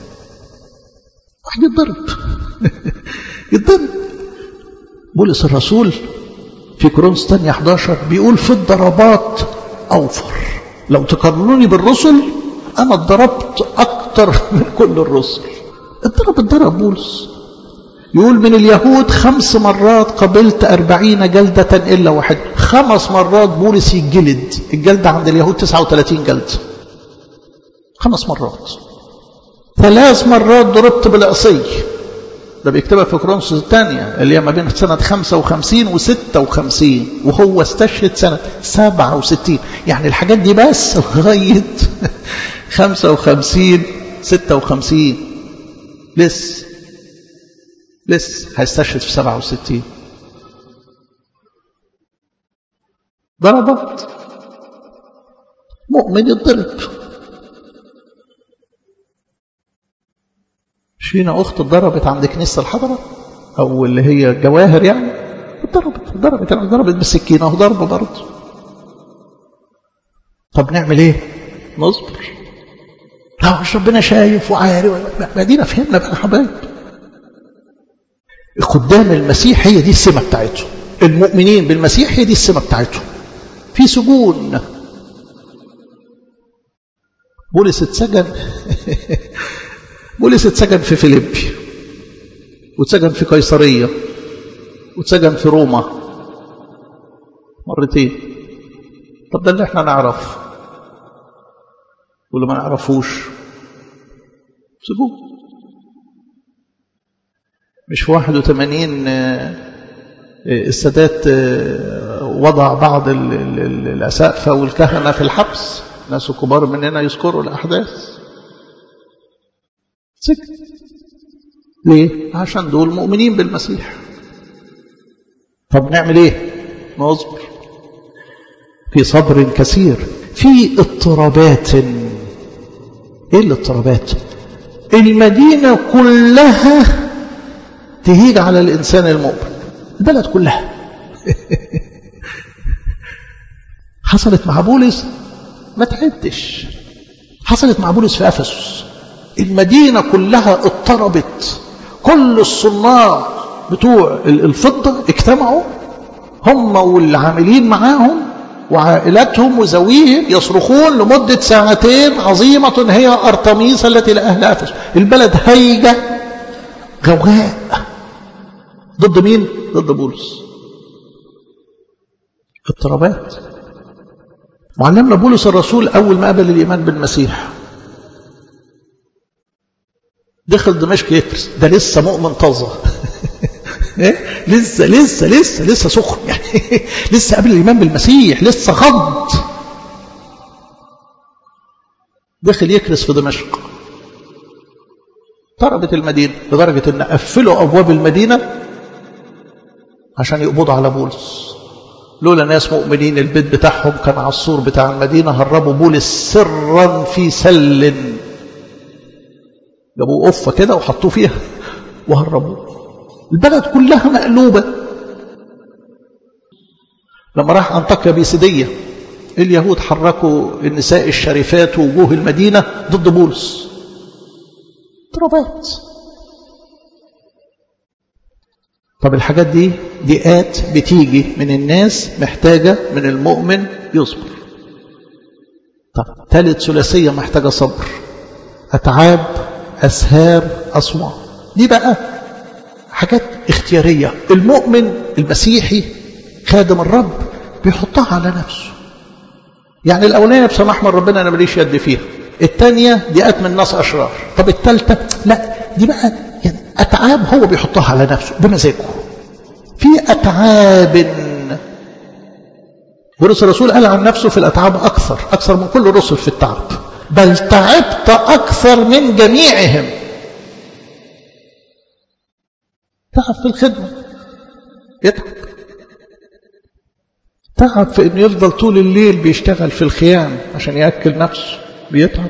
واحد يتضرب يتضرب بولس الرسول في كورنثوس تانية 11 بيقول في الضربات أوفر لو تقارنوني بالرسل أنا اتضربت أكتر من كل الرسل اتضرب اتضرب بولس يقول من اليهود خمس مرات قبلت أربعين جلدة إلا واحد خمس مرات بولس يجلد الجلدة عند اليهود 39 جلدة خمس مرات ثلاث مرات ضربت بالعصي ده بيكتبها في كرونس الثانية اللي هي ما بين سنة 55 و 56 وهو استشهد سنة 67 يعني الحاجات دي بس لغاية 55 56 لسه لسه هيستشهد في 67 ضربات مؤمن يتضرب فينا أخت اتضربت عند كنيسة الحضرة أو اللي هي جواهر يعني اتضربت اتضربت يعني ضربت بالسكينة أهو ضرب برضه طب نعمل إيه؟ نصبر لا مش ربنا شايف وعارف ما دينا فهمنا بقى حبايب خدام المسيح هي دي السمة بتاعته المؤمنين بالمسيح هي دي السمة بتاعته في سجون بولس اتسجن بولس اتسجن في فيليبي واتسجن في قيصرية واتسجن في روما مرتين طب ده اللي احنا نعرف واللي ما نعرفوش سجون مش في 81 السادات وضع بعض الأسقفة والكهنة في الحبس ناس كبار مننا يذكروا الأحداث سكت ليه؟ عشان دول مؤمنين بالمسيح طب نعمل ايه؟ نصبر في صبر كثير في اضطرابات ايه الاضطرابات؟ المدينة كلها تهيج على الإنسان المؤمن البلد كلها حصلت مع بولس ما تعدش حصلت مع بولس في أفسس المدينة كلها اضطربت كل الصناع بتوع الفضة اجتمعوا هم والعاملين معاهم وعائلاتهم وزويهم يصرخون لمدة ساعتين عظيمة هي أرتميس التي لأهل أفس البلد هيجة غوغاء ضد مين؟ ضد بولس اضطرابات معلمنا بولس الرسول أول ما قبل الإيمان بالمسيح دخل دمشق يكرس ده لسه مؤمن طازة إيه؟ لسه لسه لسه لسه سخن يعني لسه قبل الإيمان بالمسيح لسه غض دخل يكرس في دمشق طربت المدينة لدرجة أن قفلوا أبواب المدينة عشان يقبضوا على بولس لولا ناس مؤمنين البيت بتاعهم كان على السور بتاع المدينة هربوا بولس سرا في سل جابوه قفة كده وحطوه فيها وهربوه البلد كلها مقلوبة لما راح أنطاكيا بيسيدية اليهود حركوا النساء الشريفات ووجوه المدينة ضد بولس اضطرابات طب الحاجات دي ديئات بتيجي من الناس محتاجة من المؤمن يصبر طب ثالث ثلاثية محتاجة صبر أتعاب أسهار أصوات دي بقى حاجات اختيارية المؤمن المسيحي خادم الرب بيحطها على نفسه يعني الأولانية بسماح من ربنا أنا ماليش يد فيها الثانية ديئات من ناس أشرار طب الثالثة لا دي بقى يعني أتعاب هو بيحطها على نفسه بمزاجه في أتعاب بولس الرسول قال عن نفسه في الأتعاب أكثر أكثر من كل الرسل في التعب بل تعبت أكثر من جميعهم تعب في الخدمة يتعب تعب في انه يفضل طول الليل بيشتغل في الخيام عشان يأكل نفسه بيتعب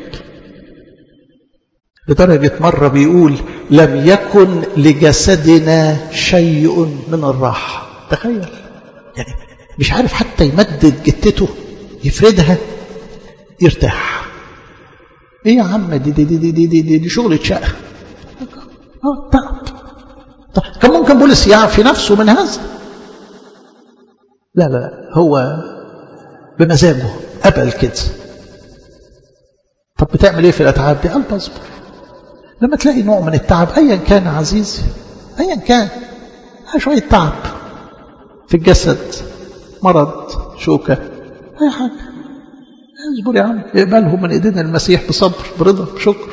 لدرجة مرة بيقول لم يكن لجسدنا شيء من الراحة تخيل يعني مش عارف حتى يمدد جتته يفردها يرتاح ايه يا عم دي دي دي دي دي, دي, دي, دي شغلة شقة اه تعب طب كان ممكن بولس يعفي نفسه من هذا لا لا لا هو بمزاجه قبل كده طب بتعمل ايه في الاتعاب دي قال بصبر لما تلاقي نوع من التعب ايا كان عزيزي ايا كان شويه تعب في الجسد مرض شوكه اي حاجه اصبر يا عم اقبلهم من ايدينا المسيح بصبر برضا بشكر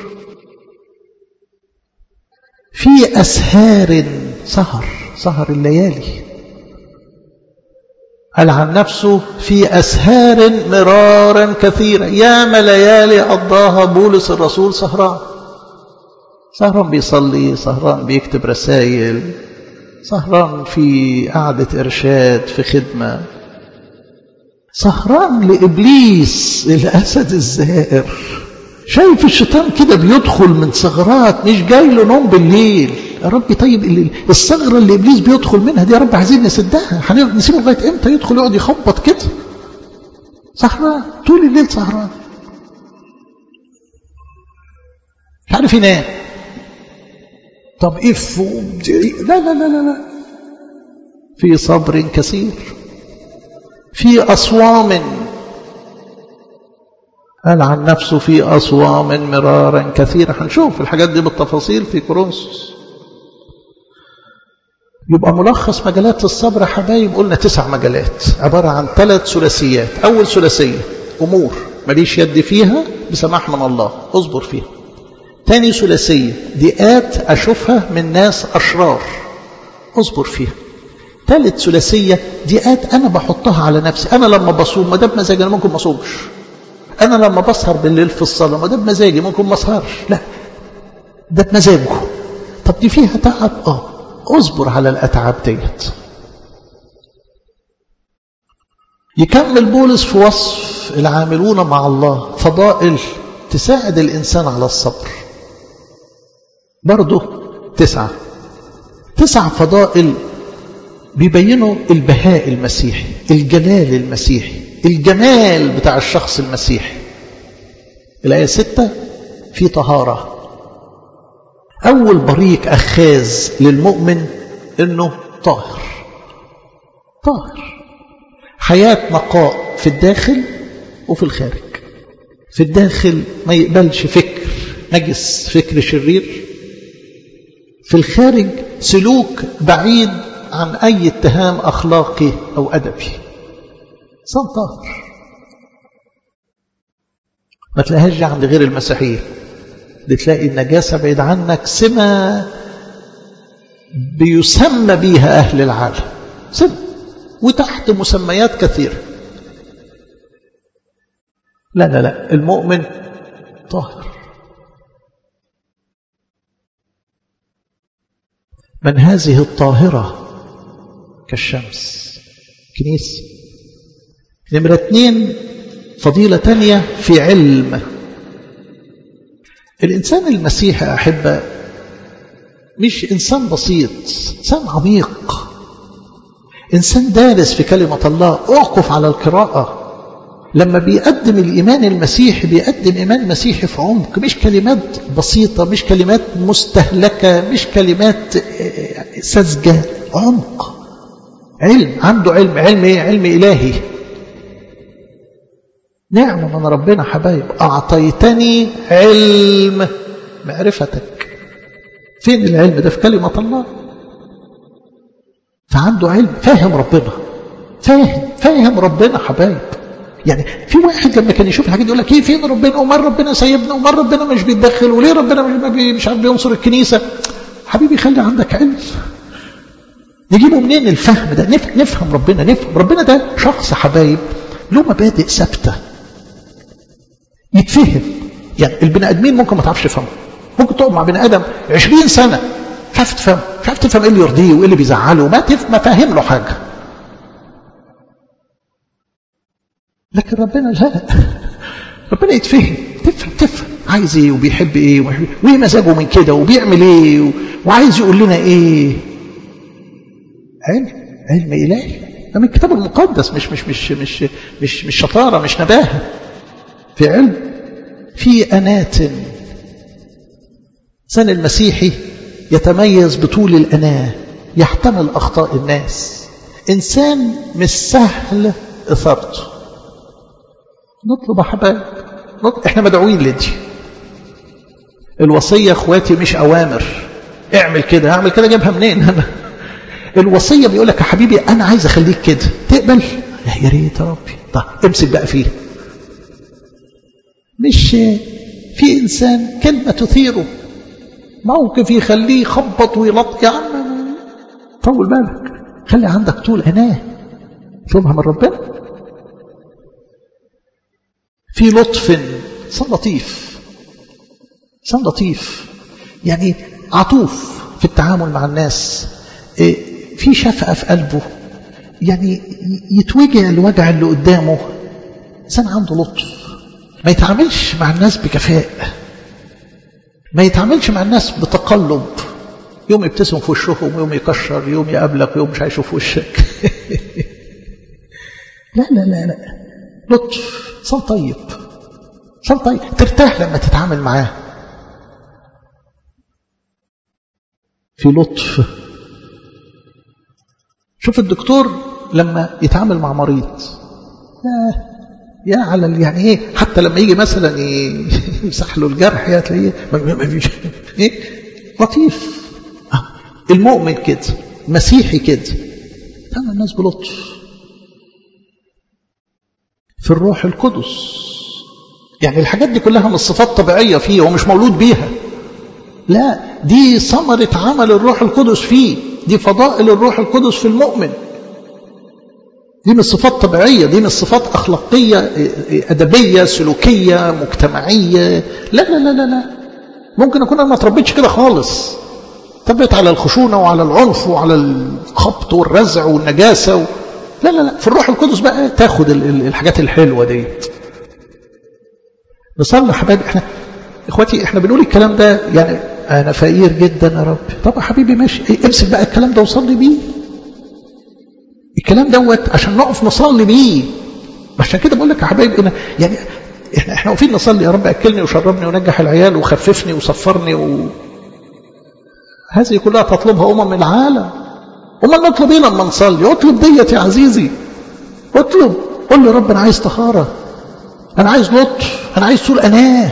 في أسهار سهر سهر الليالي قال عن نفسه في أسهار مرارا كثيرة ياما ليالي قضاها بولس الرسول سهران سهران بيصلي سهران بيكتب رسائل سهران في قعدة إرشاد في خدمة سهران لإبليس الأسد الزائر شايف الشيطان كده بيدخل من ثغرات مش جاي له نوم بالليل يا رب طيب الثغره اللي ابليس بيدخل منها دي يا رب عايزين نسدها هنسيبه لغايه امتى يدخل يقعد يخبط كده سهران طول الليل سهران مش عارف ينام طب اف لا لا لا لا لا في صبر كثير في اصوام قال عن نفسه في أصوام مرارا كثيرة هنشوف الحاجات دي بالتفاصيل في كورنثوس يبقى ملخص مجالات الصبر حبايب قلنا تسع مجالات عبارة عن ثلاث ثلاثيات أول ثلاثية أمور ماليش يد فيها بسماح من الله اصبر فيها تاني ثلاثية دقات أشوفها من ناس أشرار اصبر فيها ثالث ثلاثية دقات أنا بحطها على نفسي أنا لما بصوم ما ده بمزاجي أنا ممكن ما أصومش أنا لما بسهر بالليل في الصلاة ما ده بمزاجي ممكن ما أسهرش لا ده بمزاجه طب دي فيها تعب آه اصبر على الأتعاب ديت يكمل بولس في وصف العاملون مع الله فضائل تساعد الإنسان على الصبر برضه تسعة تسع فضائل بيبينوا البهاء المسيحي الجلال المسيحي الجمال بتاع الشخص المسيحي الآية ستة في طهارة أول بريق أخاذ للمؤمن إنه طاهر طاهر حياة نقاء في الداخل وفي الخارج في الداخل ما يقبلش فكر نجس فكر شرير في الخارج سلوك بعيد عن أي اتهام أخلاقي أو أدبي إنسان طاهر ما تلاقيهاش عند غير المسيحيين دي تلاقي النجاسة بعيد عنك سمة بيسمى بيها أهل العالم سمة وتحت مسميات كثيرة لا لا لا المؤمن طاهر من هذه الطاهرة كالشمس كنيسة نمرة اثنين فضيلة تانية في علم الإنسان المسيحي أحبة مش إنسان بسيط إنسان عميق إنسان دارس في كلمة الله أوقف على القراءة لما بيقدم الإيمان المسيحي بيقدم إيمان مسيحي في عمق مش كلمات بسيطة مش كلمات مستهلكة مش كلمات ساذجة عمق علم عنده علم علم إيه علم إلهي نعمة من ربنا حبايب أعطيتني علم معرفتك فين العلم ده في كلمة الله فعنده علم فاهم ربنا فاهم فاهم ربنا حبايب يعني في واحد لما كان يشوف الحاجات دي يقول لك ايه فين ربنا ومال ربنا سايبنا ومال ربنا مش بيتدخل وليه ربنا مش مش عارف بينصر الكنيسه حبيبي خلي عندك علم نجيبه منين الفهم ده نفهم ربنا نفهم ربنا ده شخص حبايب له مبادئ ثابته يتفهم يعني البني ادمين ممكن ما تعرفش تفهمه ممكن تقعد مع بني ادم 20 سنه مش عارف تفهم مش عارف تفهم ايه اللي يرضيه وايه اللي بيزعله ما تف ما فاهم له حاجه لكن ربنا لا ربنا يتفهم تفهم تفهم عايز ايه وبيحب ايه وايه مزاجه من كده وبيعمل ايه وعايز يقول لنا ايه علم علم الهي ده من الكتاب المقدس مش مش مش مش مش مش شطاره مش نباهه في علم في انات الانسان المسيحي يتميز بطول الاناه يحتمل اخطاء الناس انسان مش سهل اثارته نطلب احباب نطلب. احنا مدعوين لدي الوصيه اخواتي مش اوامر اعمل كده اعمل كده جابها منين انا الوصيه بيقول لك يا حبيبي انا عايز اخليك كده تقبل لا يا ريت يا ربي طب امسك بقى فيه مش في إنسان كلمة تثيره موقف يخليه يخبط ويلط يا عم طول بالك خلي عندك طول عناه شوفها من ربنا في لطف صار لطيف صار لطيف يعني عطوف في التعامل مع الناس في شفقة في قلبه يعني يتوجع الوجع اللي قدامه إنسان عنده لطف ما يتعاملش مع الناس بكفاء ما يتعاملش مع الناس بتقلب يوم يبتسم في وشهم يوم يكشر يوم يقابلك يوم مش هيشوف وشك لا لا لا لا لطف صل طيب صل طيب ترتاح لما تتعامل معاه في لطف شوف الدكتور لما يتعامل مع مريض يا يا على يعني ايه حتى لما يجي مثلا يمسح له الجرح يا تلاقيه ما فيش ايه لطيف المؤمن كده مسيحي كده تعمل الناس بلطف في الروح القدس يعني الحاجات دي كلها من الصفات طبيعية فيه هو مش مولود بيها لا دي ثمرة عمل الروح القدس فيه دي فضائل الروح القدس في المؤمن دي مش صفات طبيعية دي مش صفات أخلاقية أدبية سلوكية مجتمعية لا لا لا لا لا ممكن أكون أنا ما تربيتش كده خالص تربيت على الخشونة وعلى العنف وعلى الخبط والرزع والنجاسة و... لا لا لا في الروح القدس بقى تاخد الحاجات الحلوة ديت نصلي حبايبي احنا اخواتي احنا بنقول الكلام ده يعني انا فقير جدا يا رب طب يا حبيبي ماشي امسك بقى الكلام ده وصلي بيه الكلام دوت عشان نقف نصلي بيه عشان كده بقول لك يا حبايبي انا يعني احنا احنا واقفين نصلي يا رب اكلني وشربني ونجح العيال وخففني وصفرني و... هذه كلها تطلبها امم العالم امال نطلب ايه لما نصلي اطلب ديت يا عزيزي اطلب قول له رب انا عايز طهاره انا عايز لطف انا عايز طول اناه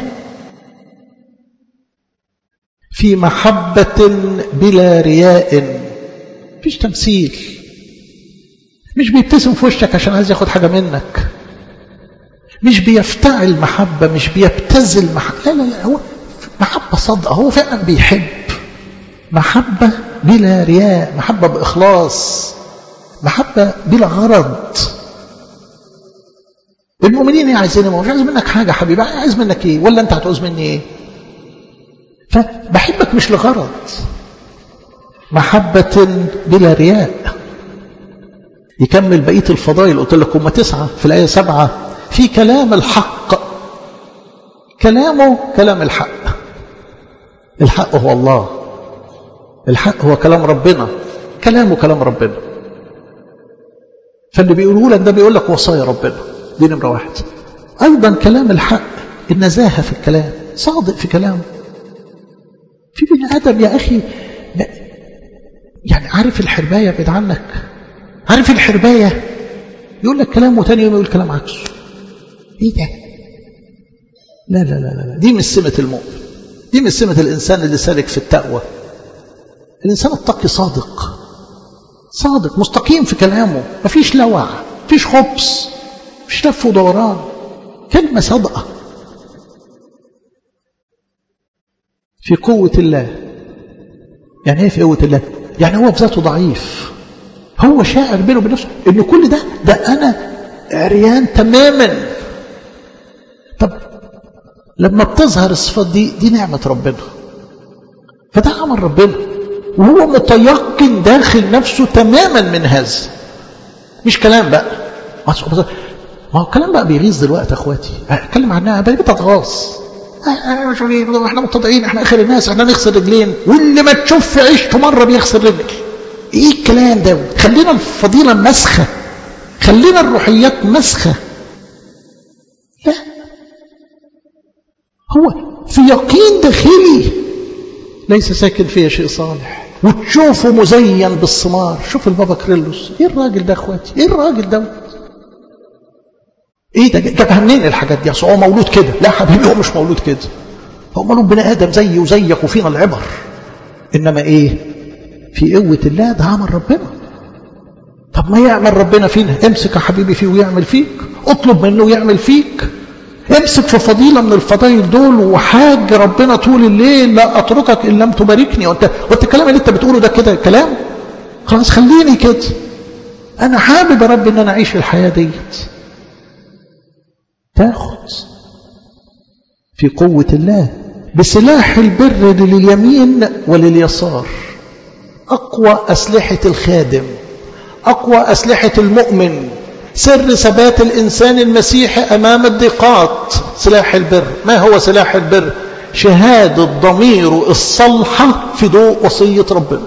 في محبه بلا رياء مفيش تمثيل مش بيبتسم في وشك عشان عايز ياخد حاجة منك مش بيفتعل محبة مش بيبتذل محبة لا لا لا هو محبة صادقة هو فعلا بيحب محبة بلا رياء محبة بإخلاص محبة بلا غرض المؤمنين ايه عايزين مش عايز منك حاجة حبيبي عايز منك ايه ولا انت هتعوز مني ايه فبحبك مش لغرض محبة بلا رياء يكمل بقية الفضائل قلت لك هم تسعة في الآية سبعة في كلام الحق كلامه كلام الحق الحق هو الله الحق هو كلام ربنا كلامه كلام ربنا فاللي بيقوله لك ده بيقول لك وصايا ربنا دي نمرة واحد أيضا كلام الحق النزاهة في الكلام صادق في كلامه في بني آدم يا أخي يعني عارف الحرباية بعيد عنك عارف الحرباية يقول لك كلام وتاني يوم يقول كلام عكسه ايه ده لا لا لا لا دي مش سمة المؤمن دي مش سمة الإنسان اللي سالك في التقوى الإنسان التقي صادق صادق مستقيم في كلامه مفيش لوع مفيش خبص مفيش لف ودوران كلمة صادقة في قوة الله يعني ايه في قوة الله يعني هو بذاته ضعيف هو شاعر بينه وبين نفسه ان كل ده ده انا عريان تماما طب لما بتظهر الصفات دي دي نعمة ربنا فده عمل ربنا وهو متيقن داخل نفسه تماما من هذا مش كلام بقى ما هو الكلام بقى بيغيظ دلوقتي يا اخواتي اتكلم عنها بقى بتتغاظ احنا متضعين احنا اخر الناس احنا نغسل رجلين واللي ما تشوف في عيشته مره بيغسل رجل ايه الكلام ده خلينا الفضيله مسخه خلينا الروحيات مسخه لا هو في يقين داخلي ليس ساكن فيها شيء صالح وتشوفه مزين بالثمار شوف البابا كريلوس ايه الراجل ده اخواتي ايه الراجل ده ايه ده جابها منين الحاجات دي اصل هو مولود كده لا حبيبي هو مش مولود كده هو مولود بني ادم زيي وزيك وفينا العبر انما ايه في قوه الله ده عمل ربنا طب ما يعمل ربنا فينا امسك يا حبيبي فيه ويعمل فيك اطلب منه ويعمل فيك امسك في فضيلة من الفضائل دول وحاج ربنا طول الليل لا أتركك إن لم تباركني وانت, وانت الكلام اللي انت بتقوله ده كده كلام خلاص خليني كده أنا حابب يا رب إن أنا أعيش الحياة ديت تاخد في قوة الله بسلاح البر لليمين ولليسار أقوى أسلحة الخادم أقوى أسلحة المؤمن سر ثبات الإنسان المسيحي أمام الضيقات سلاح البر ما هو سلاح البر شهادة ضميره الصالحة في ضوء وصية ربنا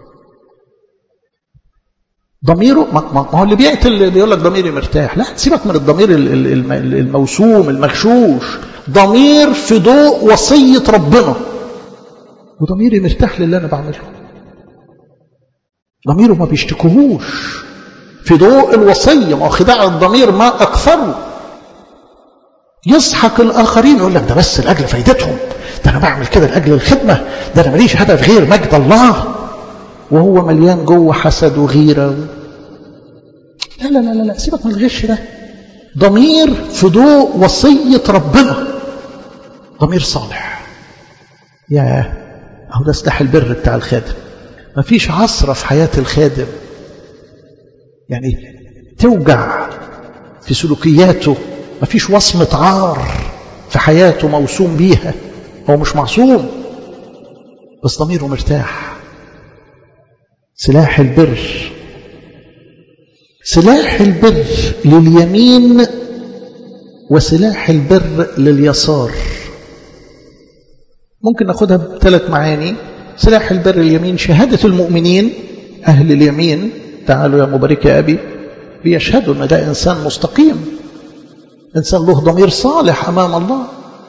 ضميره ما هو اللي بيقتل اللي بيقول لك ضميري مرتاح لا سيبك من الضمير الموسوم المغشوش ضمير في ضوء وصية ربنا وضميري مرتاح للي أنا بعمله ضميره ما بيشتكوهوش في ضوء الوصية ما خداع الضمير ما أكثره يضحك الآخرين يقول لك ده بس لأجل فايدتهم ده أنا بعمل كده لأجل الخدمة ده أنا ماليش هدف غير مجد الله وهو مليان جوه حسد وغيرة لا لا لا لا سيبك من الغش ده ضمير في ضوء وصية ربنا ضمير صالح يا أهو ده سلاح البر بتاع الخادم مفيش عصرة في حياة الخادم يعني توجع في سلوكياته مفيش وصمة عار في حياته موسوم بيها هو مش معصوم بس ضميره مرتاح سلاح البر سلاح البر لليمين وسلاح البر لليسار ممكن ناخدها بثلاث معاني سلاح البر اليمين شهادة المؤمنين أهل اليمين تعالوا يا مبارك يا أبي بيشهدوا أن ده إنسان مستقيم إنسان له ضمير صالح أمام الله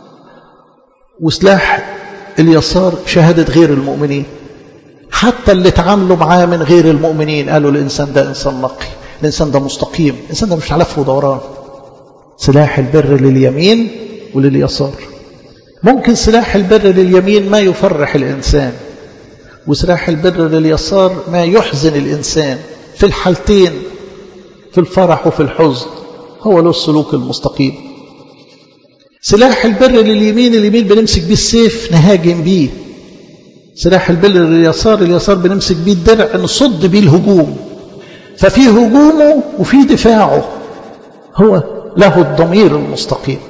وسلاح اليسار شهادة غير المؤمنين حتى اللي تعاملوا معاه من غير المؤمنين قالوا الإنسان ده إنسان نقي الإنسان ده مستقيم الإنسان ده مش على لف ودوران سلاح البر لليمين ولليسار ممكن سلاح البر لليمين ما يفرح الإنسان وسلاح البر لليسار ما يحزن الإنسان في الحالتين في الفرح وفي الحزن هو له السلوك المستقيم سلاح البر لليمين اليمين بنمسك بيه السيف نهاجم بيه سلاح البر لليسار اليسار بنمسك بيه الدرع نصد بيه الهجوم ففي هجومه وفي دفاعه هو له الضمير المستقيم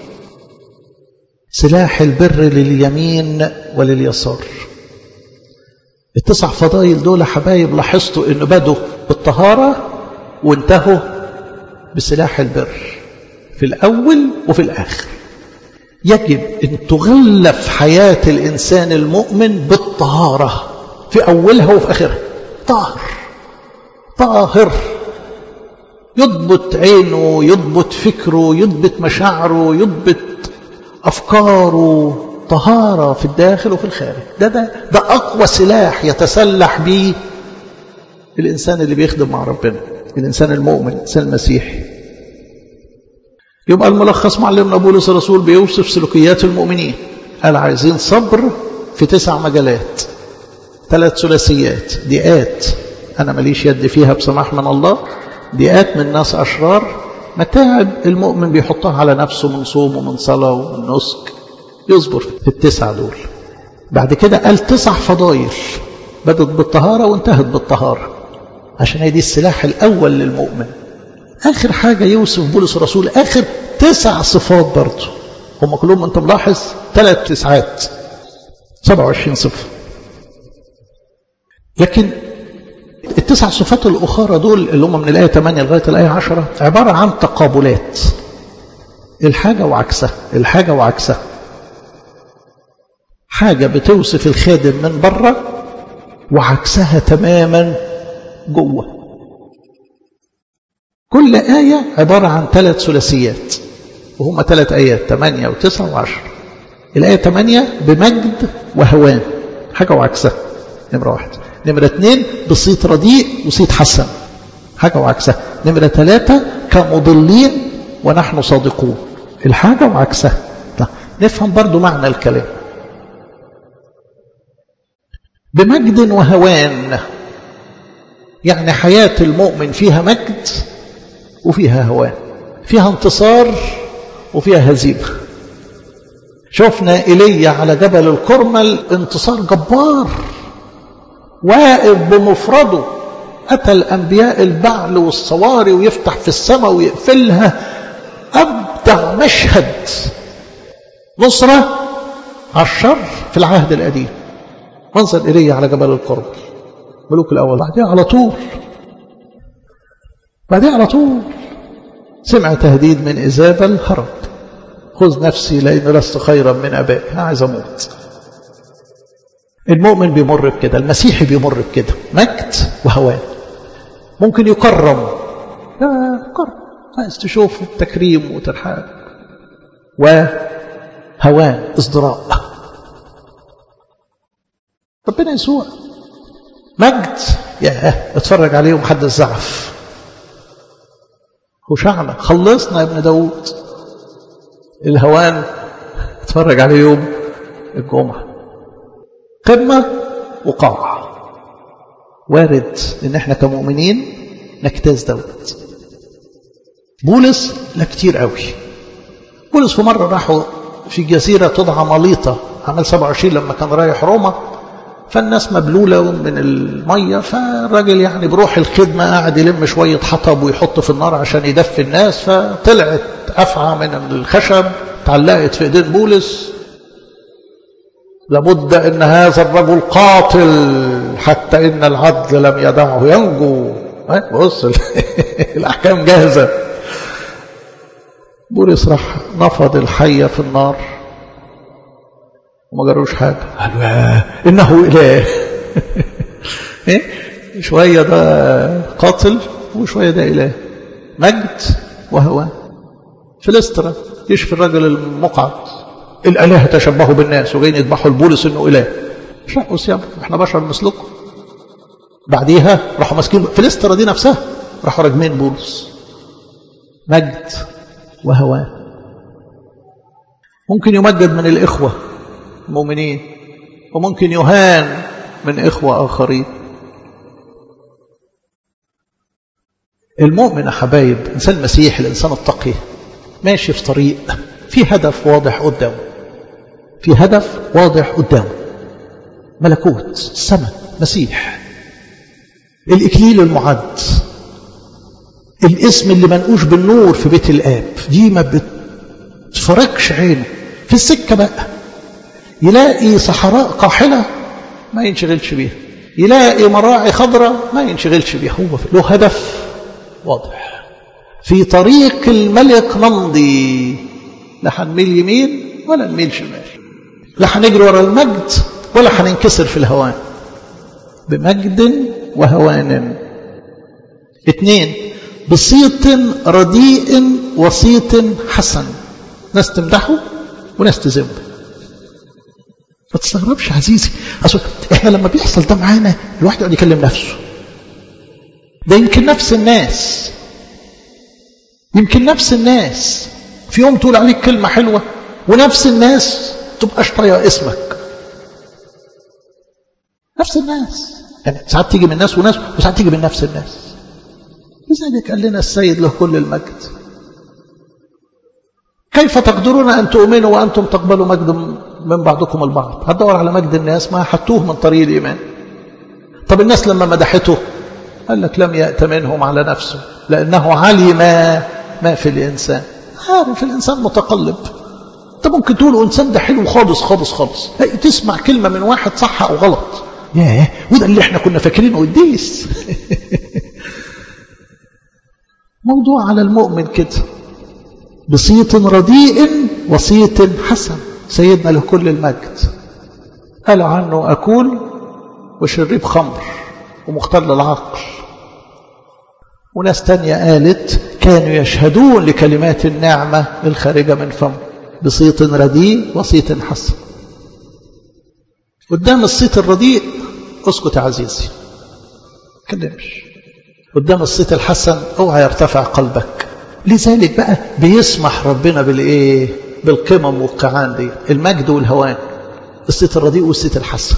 سلاح البر لليمين ولليسار التسع فضائل دول حبايب لاحظتوا انه بدوا بالطهارة وانتهوا بسلاح البر في الأول وفي الآخر يجب أن تغلف حياة الإنسان المؤمن بالطهارة في أولها وفي آخرها طاهر طاهر يضبط عينه يضبط فكره يضبط مشاعره يضبط أفكاره طهارة في الداخل وفي الخارج ده, ده, ده أقوى سلاح يتسلح به الإنسان اللي بيخدم مع ربنا الإنسان المؤمن الإنسان المسيحي يبقى الملخص معلمنا بولس الرسول بيوصف سلوكيات المؤمنين قال عايزين صبر في تسع مجالات ثلاث ثلاثيات ديئات أنا ماليش يد فيها بسماح من الله ديئات من ناس أشرار متاعب المؤمن بيحطها على نفسه من صوم ومن صلاة ومن نسك يصبر في التسعة دول بعد كده قال تسع فضايل بدت بالطهارة وانتهت بالطهارة عشان هي دي السلاح الأول للمؤمن آخر حاجة يوصف بولس الرسول آخر تسع صفات برضه هم كلهم أنت ملاحظ ثلاث تسعات 27 صفة لكن التسع صفات الأخرى دول اللي هم من الآية 8 لغاية الآية 10 عبارة عن تقابلات الحاجة وعكسها الحاجة وعكسها حاجة بتوصف الخادم من بره وعكسها تماما جوه كل آية عبارة عن ثلاث ثلاثيات وهم ثلاث آيات 8 و9 و10 الآية 8 بمجد وهوان حاجة وعكسها نمرة واحد نمرة اثنين بصيت رديء وصيت حسن حاجة وعكسها نمرة ثلاثة كمضلين ونحن صادقون الحاجة وعكسها نفهم برضو معنى الكلام بمجد وهوان يعني حياة المؤمن فيها مجد وفيها هوان فيها انتصار وفيها هزيمة شفنا ايليا على جبل الكرمل انتصار جبار واقف بمفرده أتى الأنبياء البعل والصواري ويفتح في السماء ويقفلها أبدع مشهد نصرة على الشر في العهد القديم منظر إيليا على جبل القرب ملوك الأول بعدها على طول بعدها على طول سمع تهديد من إيزابل هرب خذ نفسي لأن لست خيرا من أبائي عايز أموت المؤمن بيمر بكده المسيحي بيمر بكده مجد وهوان ممكن يكرم لا كرم عايز تشوفه تكريم وترحاب وهوان ازدراء ربنا يسوع مجد يا اتفرج عليه ومحد الزعف وشعنا خلصنا يا ابن داود الهوان اتفرج عليه يوم الجمعة قمة وقاع وارد ان احنا كمؤمنين نجتاز دوت بولس لا كتير قوي بولس في مرة راحوا في جزيرة تدعى مليطة عمل 27 لما كان رايح روما فالناس مبلولة من المية فالراجل يعني بروح الخدمة قاعد يلم شوية حطب ويحط في النار عشان يدفي الناس فطلعت أفعى من الخشب تعلقت في ايدين بولس لابد ان هذا الرجل قاتل حتى ان العدل لم يدعه ينجو بص الاحكام جاهزه بولس راح نفض الحيه في النار وما جروش حاجه قالوا انه اله ايه شويه ده قاتل وشويه ده اله مجد وهوان فلسطرة يشفي الرجل المقعد الآلهة تشبهوا بالناس وجايين يذبحوا البولس انه إله شقوا ثيابهم احنا بشر مثلكم بعديها راحوا ماسكين فلسطرة دي نفسها راحوا راجمين بولس مجد وهوان ممكن يمجد من الإخوة المؤمنين وممكن يهان من إخوة آخرين المؤمن يا حبايب إنسان المسيح الإنسان التقي ماشي في طريق في هدف واضح قدامه في هدف واضح قدامه ملكوت السماء مسيح الإكليل المعد الاسم اللي منقوش بالنور في بيت الآب دي ما بتفرقش عينه في السكة بقى يلاقي صحراء قاحلة ما ينشغلش بيها يلاقي مراعي خضراء ما ينشغلش بيها هو له هدف واضح في طريق الملك نمضي لا هنميل يمين ولا نميل شمال لا هنجري ورا المجد ولا هننكسر في الهوان بمجد وهوان اثنين بصيت رديء وصيت حسن ناس تمدحه وناس تذمه ما تستغربش عزيزي اصل احنا لما بيحصل ده معانا الواحد يقعد يكلم نفسه ده يمكن نفس الناس يمكن نفس الناس في يوم تقول عليك كلمة حلوة ونفس الناس تبقاش طايقة اسمك نفس الناس يعني ساعات تيجي من ناس وناس وساعات تيجي من نفس الناس لذلك قال لنا السيد له كل المجد كيف تقدرون أن تؤمنوا وأنتم تقبلوا مجد من بعضكم البعض هتدور على مجد الناس ما حطوه من طريق الإيمان طب الناس لما مدحته قال لك لم يأت منهم على نفسه لأنه علم ما في الإنسان عارف الإنسان متقلب انت ممكن تقول إنسان ده حلو خالص خالص خالص تسمع كلمة من واحد صح أو غلط ياه وده اللي احنا كنا فاكرينه قديس موضوع على المؤمن كده بصيت رديء وصيت حسن سيدنا له كل المجد قال عنه أكول وشريب خمر ومختل العقل وناس تانية قالت كانوا يشهدون لكلمات النعمة الخارجة من فم بصيت رديء وصيت حسن قدام الصيت الرديء اسكت يا عزيزي كلمش قدام الصيت الحسن اوعى يرتفع قلبك لذلك بقى بيسمح ربنا بالايه بالقمم والقيعان دي المجد والهوان الصيت الرديء والصيت الحسن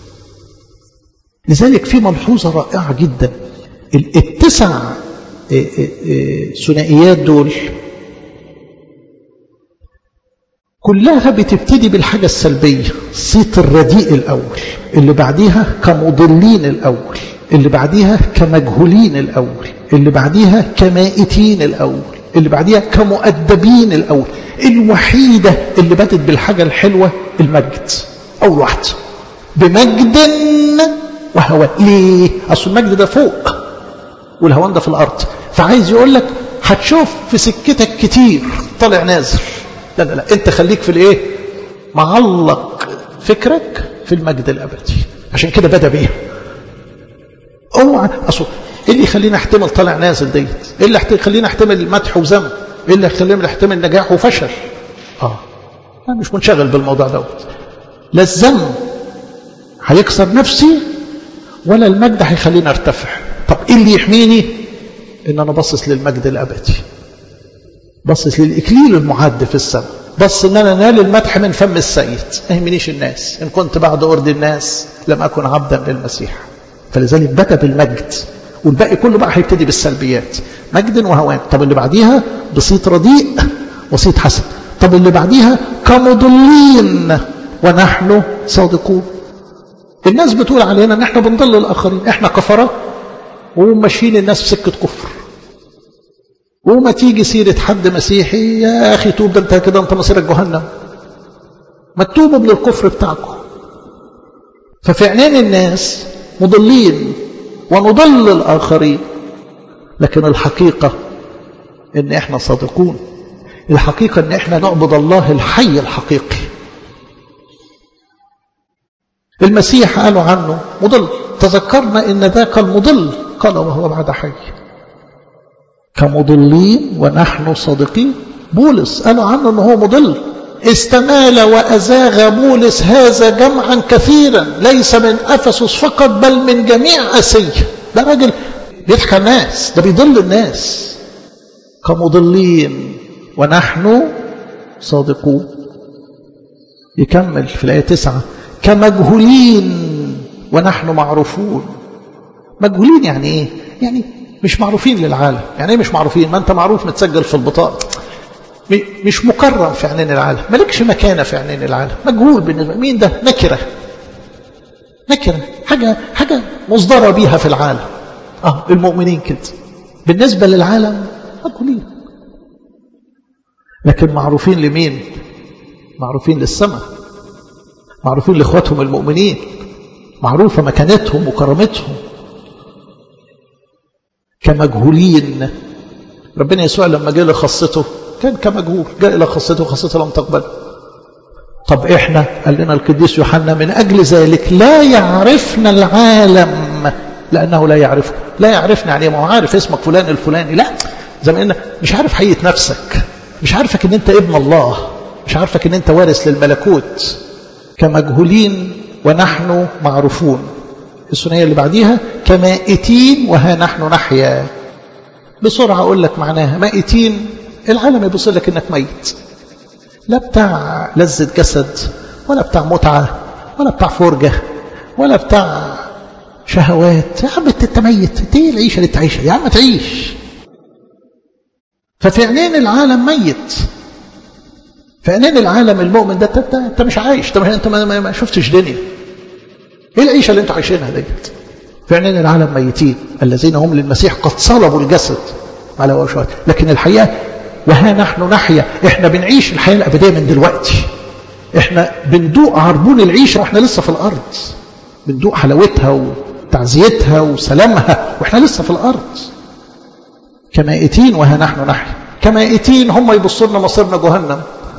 لذلك في ملحوظة رائعة جدا التسع ثنائيات دول كلها بتبتدي بالحاجة السلبية صيت الرديء الأول اللي بعديها كمضلين الأول اللي بعديها كمجهولين الأول اللي بعديها كمائتين الأول اللي بعديها كمؤدبين الأول الوحيدة اللي بدت بالحاجة الحلوة المجد أول واحدة بمجد وهوان ليه؟ أصل المجد ده فوق والهوان ده في الأرض فعايز يقول لك هتشوف في سكتك كتير طالع نازل لا لا لا انت خليك في الايه معلق فكرك في المجد الابدي عشان كده بدا بيها اوعى اصل ايه اللي يخلينا احتمل طالع نازل ديت ايه اللي يخلينا احتمل مدح وذم ايه اللي يخلينا احتمل نجاح وفشل اه انا مش منشغل بالموضوع دوت لا الذم هيكسر نفسي ولا المجد هيخليني ارتفع طب ايه اللي يحميني ان انا باصص للمجد الابدي باصص للاكليل المعد في السماء بص ان انا انال المدح من فم السيد ما يهمنيش الناس ان كنت بعد ارض الناس لم اكن عبدا للمسيح فلذلك بدا بالمجد والباقي كله بقى هيبتدي بالسلبيات مجد وهوان طب اللي بعديها بصيت رديء وصيت حسن طب اللي بعديها كمضلين ونحن صادقون الناس بتقول علينا ان احنا بنضل الاخرين احنا كفره وماشيين الناس في سكه كفر وما تيجي سيرة حد مسيحي يا أخي توب ده أنت كده أنت مصيرك جهنم ما تتوبوا من الكفر بتاعكم ففي عينين الناس مضلين ونضل الآخرين لكن الحقيقة إن إحنا صادقون الحقيقة إن إحنا نعبد الله الحي الحقيقي المسيح قالوا عنه مضل تذكرنا إن ذاك المضل قال وهو بعد حي كمضلين ونحن صادقين بولس قالوا عنه انه هو مضل استمال وأزاغ بولس هذا جمعا كثيرا ليس من أفسس فقط بل من جميع أسيا ده راجل بيضحك على الناس ده بيضل الناس كمضلين ونحن صادقون يكمل في الآية تسعة كمجهولين ونحن معروفون مجهولين يعني ايه يعني مش معروفين للعالم يعني ايه مش معروفين ما انت معروف متسجل في البطاقه مش مكرم في عينين العالم مالكش مكانه في عينين العالم مجهول بالنسبه مين ده نكره نكره حاجه حاجه مصدره بيها في العالم اه المؤمنين كده بالنسبه للعالم مجهولين لكن معروفين لمين معروفين للسماء معروفين لاخواتهم المؤمنين معروفه مكانتهم وكرامتهم كمجهولين ربنا يسوع لما جاء لخاصته كان كمجهول جاء إلى خاصته وخاصته لم تقبل طب إحنا قال لنا القديس يوحنا من أجل ذلك لا يعرفنا العالم لأنه لا يعرفه لا يعرفنا يعني ما هو عارف اسمك فلان الفلاني لا زي ما قلنا مش عارف حقيقة نفسك مش عارفك ان انت ابن الله مش عارفك ان انت وارث للملكوت كمجهولين ونحن معروفون الثنية اللي بعديها كمائتين وها نحن نحيا بسرعة أقول لك معناها مائتين العالم يبص لك إنك ميت لا بتاع لذة جسد ولا بتاع متعة ولا بتاع فرجة ولا بتاع شهوات يا عم انت ميت انت ايه العيشة اللي تعيشها يا عم تعيش ففي عينين العالم ميت في عينين العالم المؤمن ده انت, انت مش عايش انت ما, ما, ما شفتش دنيا ايه العيشه اللي انتوا عايشينها ديت في عينين العالم ميتين الذين هم للمسيح قد صلبوا الجسد على وشوات لكن الحقيقه وها نحن نحيا احنا بنعيش الحياه الابديه من دلوقتي احنا بندوق عربون العيشه واحنا لسه في الارض بندوق حلاوتها وتعزيتها وسلامها واحنا لسه في الارض كمائتين وها نحن نحيا كمائتين هم يبصوا لنا مصيرنا جهنم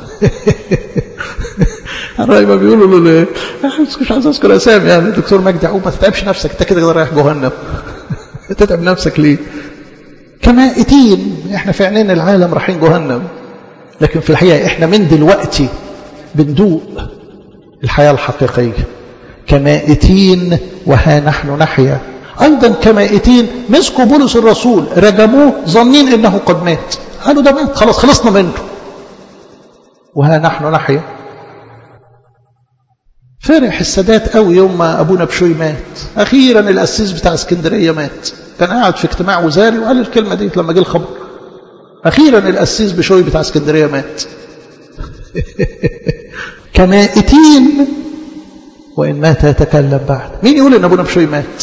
الرايبه بيقولوا له مش عايز اذكر اسامي يعني الدكتور مجدي عقوب ما تتعبش نفسك انت كده رايح جهنم تتعب نفسك ليه كمائتين احنا في عينين العالم رايحين جهنم لكن في الحقيقه احنا من دلوقتي بندوق الحياه الحقيقيه كمائتين وها نحن نحيا ايضا كمائتين مسكوا بولس الرسول رجموه ظنين انه قد مات قالوا ده مات خلاص خلصنا منه وها نحن نحيا فرح السادات قوي يوم ما ابونا بشوي مات اخيرا الاسيس بتاع اسكندريه مات كان قاعد في اجتماع وزاري وقال الكلمه دي لما جه الخبر اخيرا الاسيس بشوي بتاع اسكندريه مات كمائتين وإن مات يتكلم بعد مين يقول إن أبونا بشوي مات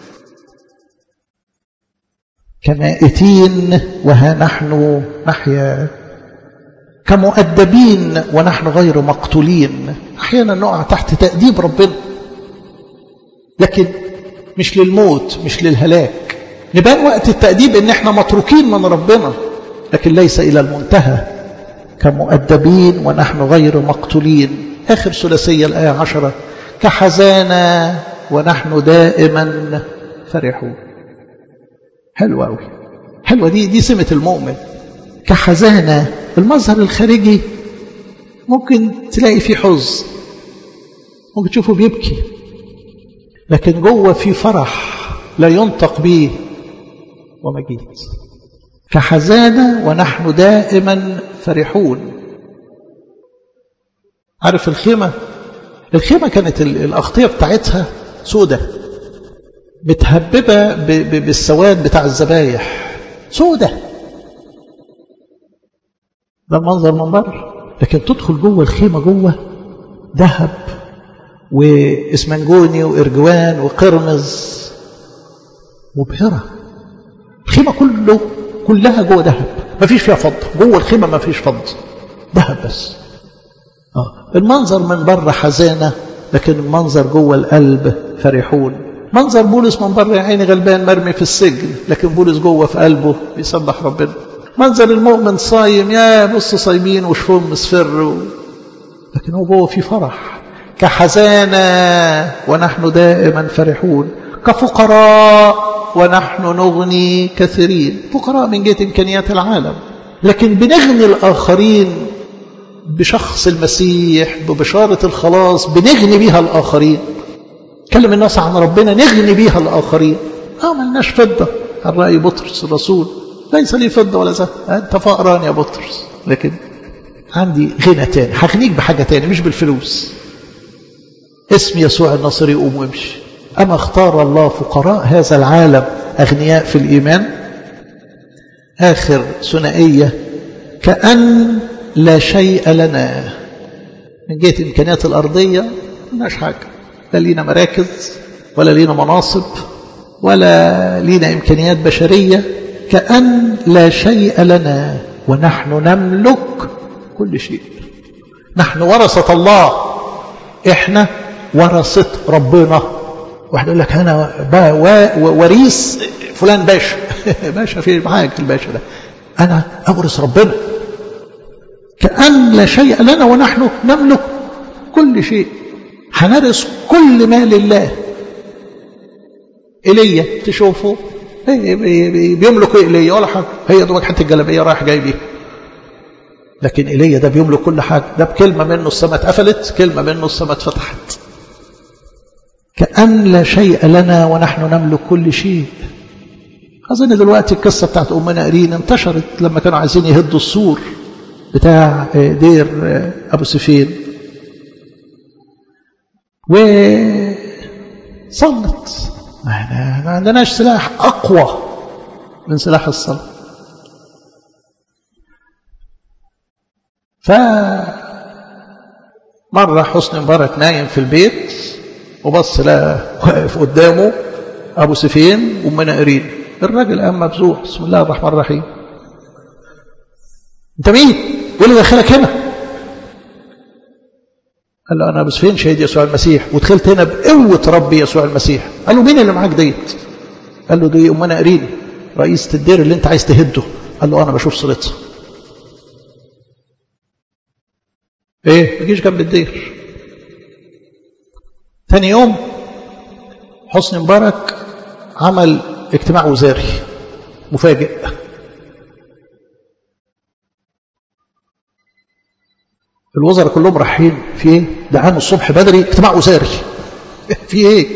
كمائتين وها نحن نحيا كمؤدبين ونحن غير مقتولين أحيانا نقع تحت تأديب ربنا لكن مش للموت مش للهلاك نبان وقت التأديب ان احنا متروكين من ربنا لكن ليس إلى المنتهى كمؤدبين ونحن غير مقتولين آخر ثلاثية الآية عشرة كحزانا ونحن دائما فرحون حلوة أوي حلوة دي دي سمة المؤمن كحزانة المظهر الخارجي ممكن تلاقي فيه حزن ممكن تشوفه بيبكي لكن جوه في فرح لا ينطق به ومجيد كحزانة ونحن دائما فرحون عارف الخيمة الخيمة كانت الأغطية بتاعتها سودة متهببة بالسواد بتاع الذبايح سودة ده المنظر من بره لكن تدخل جوه الخيمة جوه ذهب واسمنجوني وإرجوان وقرمز مبهرة الخيمة كله كلها جوه ذهب ما فيش فيها فضة جوه الخيمة ما فيش فضة ذهب بس آه. المنظر من بره حزانة لكن المنظر جوه القلب فرحون منظر بولس من بره يا عيني غلبان مرمي في السجن لكن بولس جوه في قلبه بيسبح ربنا منظر المؤمن صايم يا بص صايمين وشفهم مصفر و... لكن هو جوه في فرح كحزانة ونحن دائما فرحون كفقراء ونحن نغني كثيرين فقراء من جهة إمكانيات العالم لكن بنغني الآخرين بشخص المسيح ببشارة الخلاص بنغني بيها الآخرين كلم الناس عن ربنا نغني بيها الآخرين آه ملناش فضة عن رأي بطرس الرسول ليس لي فضة ولا زهر أنت فقران يا بطرس لكن عندي غنى تاني هغنيك بحاجة تاني مش بالفلوس اسم يسوع الناصري قوم وامشي أما اختار الله فقراء هذا العالم أغنياء في الإيمان آخر ثنائية كأن لا شيء لنا من جهة الإمكانيات الأرضية ملناش حاجة لا لينا مراكز ولا لينا مناصب ولا لينا إمكانيات بشرية كأن لا شيء لنا ونحن نملك كل شيء نحن ورثة الله إحنا ورثة ربنا واحد يقول لك أنا وريث فلان باشا باشا في معاك الباشا ده أنا أورث ربنا كأن لا شيء لنا ونحن نملك كل شيء هنرث كل ما لله إيليا تشوفه بيملك إيليا ولا حاجة هي دوبك حتى الجلابية رايح جاي بيها لكن إيليا ده بيملك كل حاجة ده بكلمة منه السماء اتقفلت كلمة منه السماء اتفتحت كأن لا شيء لنا ونحن نملك كل شيء أظن دلوقتي القصة بتاعت أمنا إرين انتشرت لما كانوا عايزين يهدوا السور بتاع دير أبو سفين وصلت احنا ما عندناش سلاح أقوى من سلاح الصلاة ف مرة حسني مبارك نايم في البيت وبص لقى واقف قدامه أبو سفين وأمنا قرين الراجل قام مبزوح بسم الله الرحمن الرحيم أنت مين؟ واللي دخلك هنا؟ قال له أنا أبو سفين شهيد يسوع المسيح ودخلت هنا بقوة ربي يسوع المسيح قال له مين اللي معاك ديت؟ قال له دي أمنا قرين رئيسة الدير اللي أنت عايز تهده قال له أنا بشوف صورتها إيه؟ ما تجيش جنب الدير ثاني يوم حسني مبارك عمل اجتماع وزاري مفاجئ الوزراء كلهم رايحين في ايه ده عام الصبح بدري اجتماع وزاري في ايه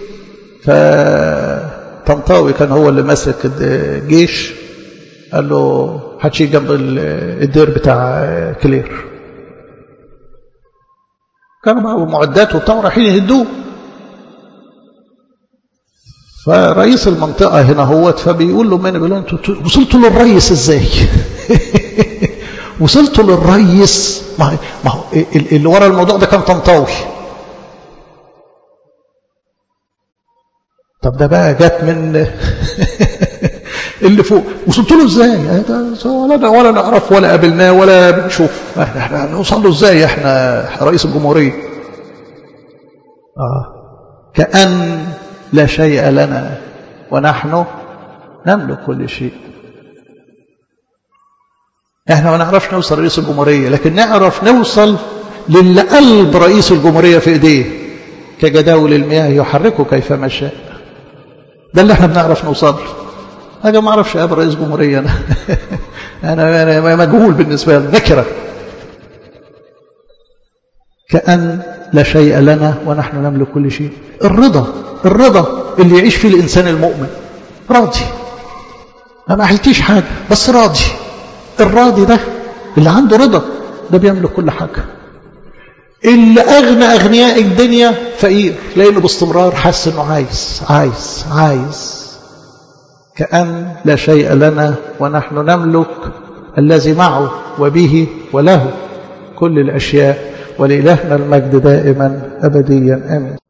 فطنطاوي كان هو اللي ماسك الجيش قال له هتشيل جنب الدير بتاع كلير كانوا معه معدات وبتاع رايحين يهدوه فرئيس المنطقة هنا هوت فبيقول له من بيقول له انتوا وصلتوا للرئيس ازاي وصلتوا للريس ما هو ما هو اللي ورا الموضوع ده كان طنطاوي طب ده بقى جت من اللي فوق وصلت له ازاي ولا ولا نعرف ولا قابلناه ولا بنشوف احنا احنا نوصل له ازاي احنا رئيس الجمهوريه اه كأن لا شيء لنا ونحن نملك كل شيء احنا ما نعرفش نوصل رئيس الجمهورية لكن نعرف نوصل للي قلب رئيس الجمهورية في ايديه كجداول المياه يحركه كيفما شاء ده اللي احنا بنعرف نوصل انا ما اعرفش اقابل رئيس جمهورية انا انا, أنا مجهول بالنسبة لي نكرة كأن لا شيء لنا ونحن نملك كل شيء الرضا الرضا اللي يعيش فيه الإنسان المؤمن راضي ما معلتيش حاجة بس راضي الراضي ده اللي عنده رضا ده بيملك كل حاجة اللي أغنى أغنياء الدنيا فقير لأنه باستمرار حس أنه عايز عايز عايز كأن لا شيء لنا ونحن نملك الذي معه وبه وله كل الأشياء ولإلهنا المجد دائما أبديا آمين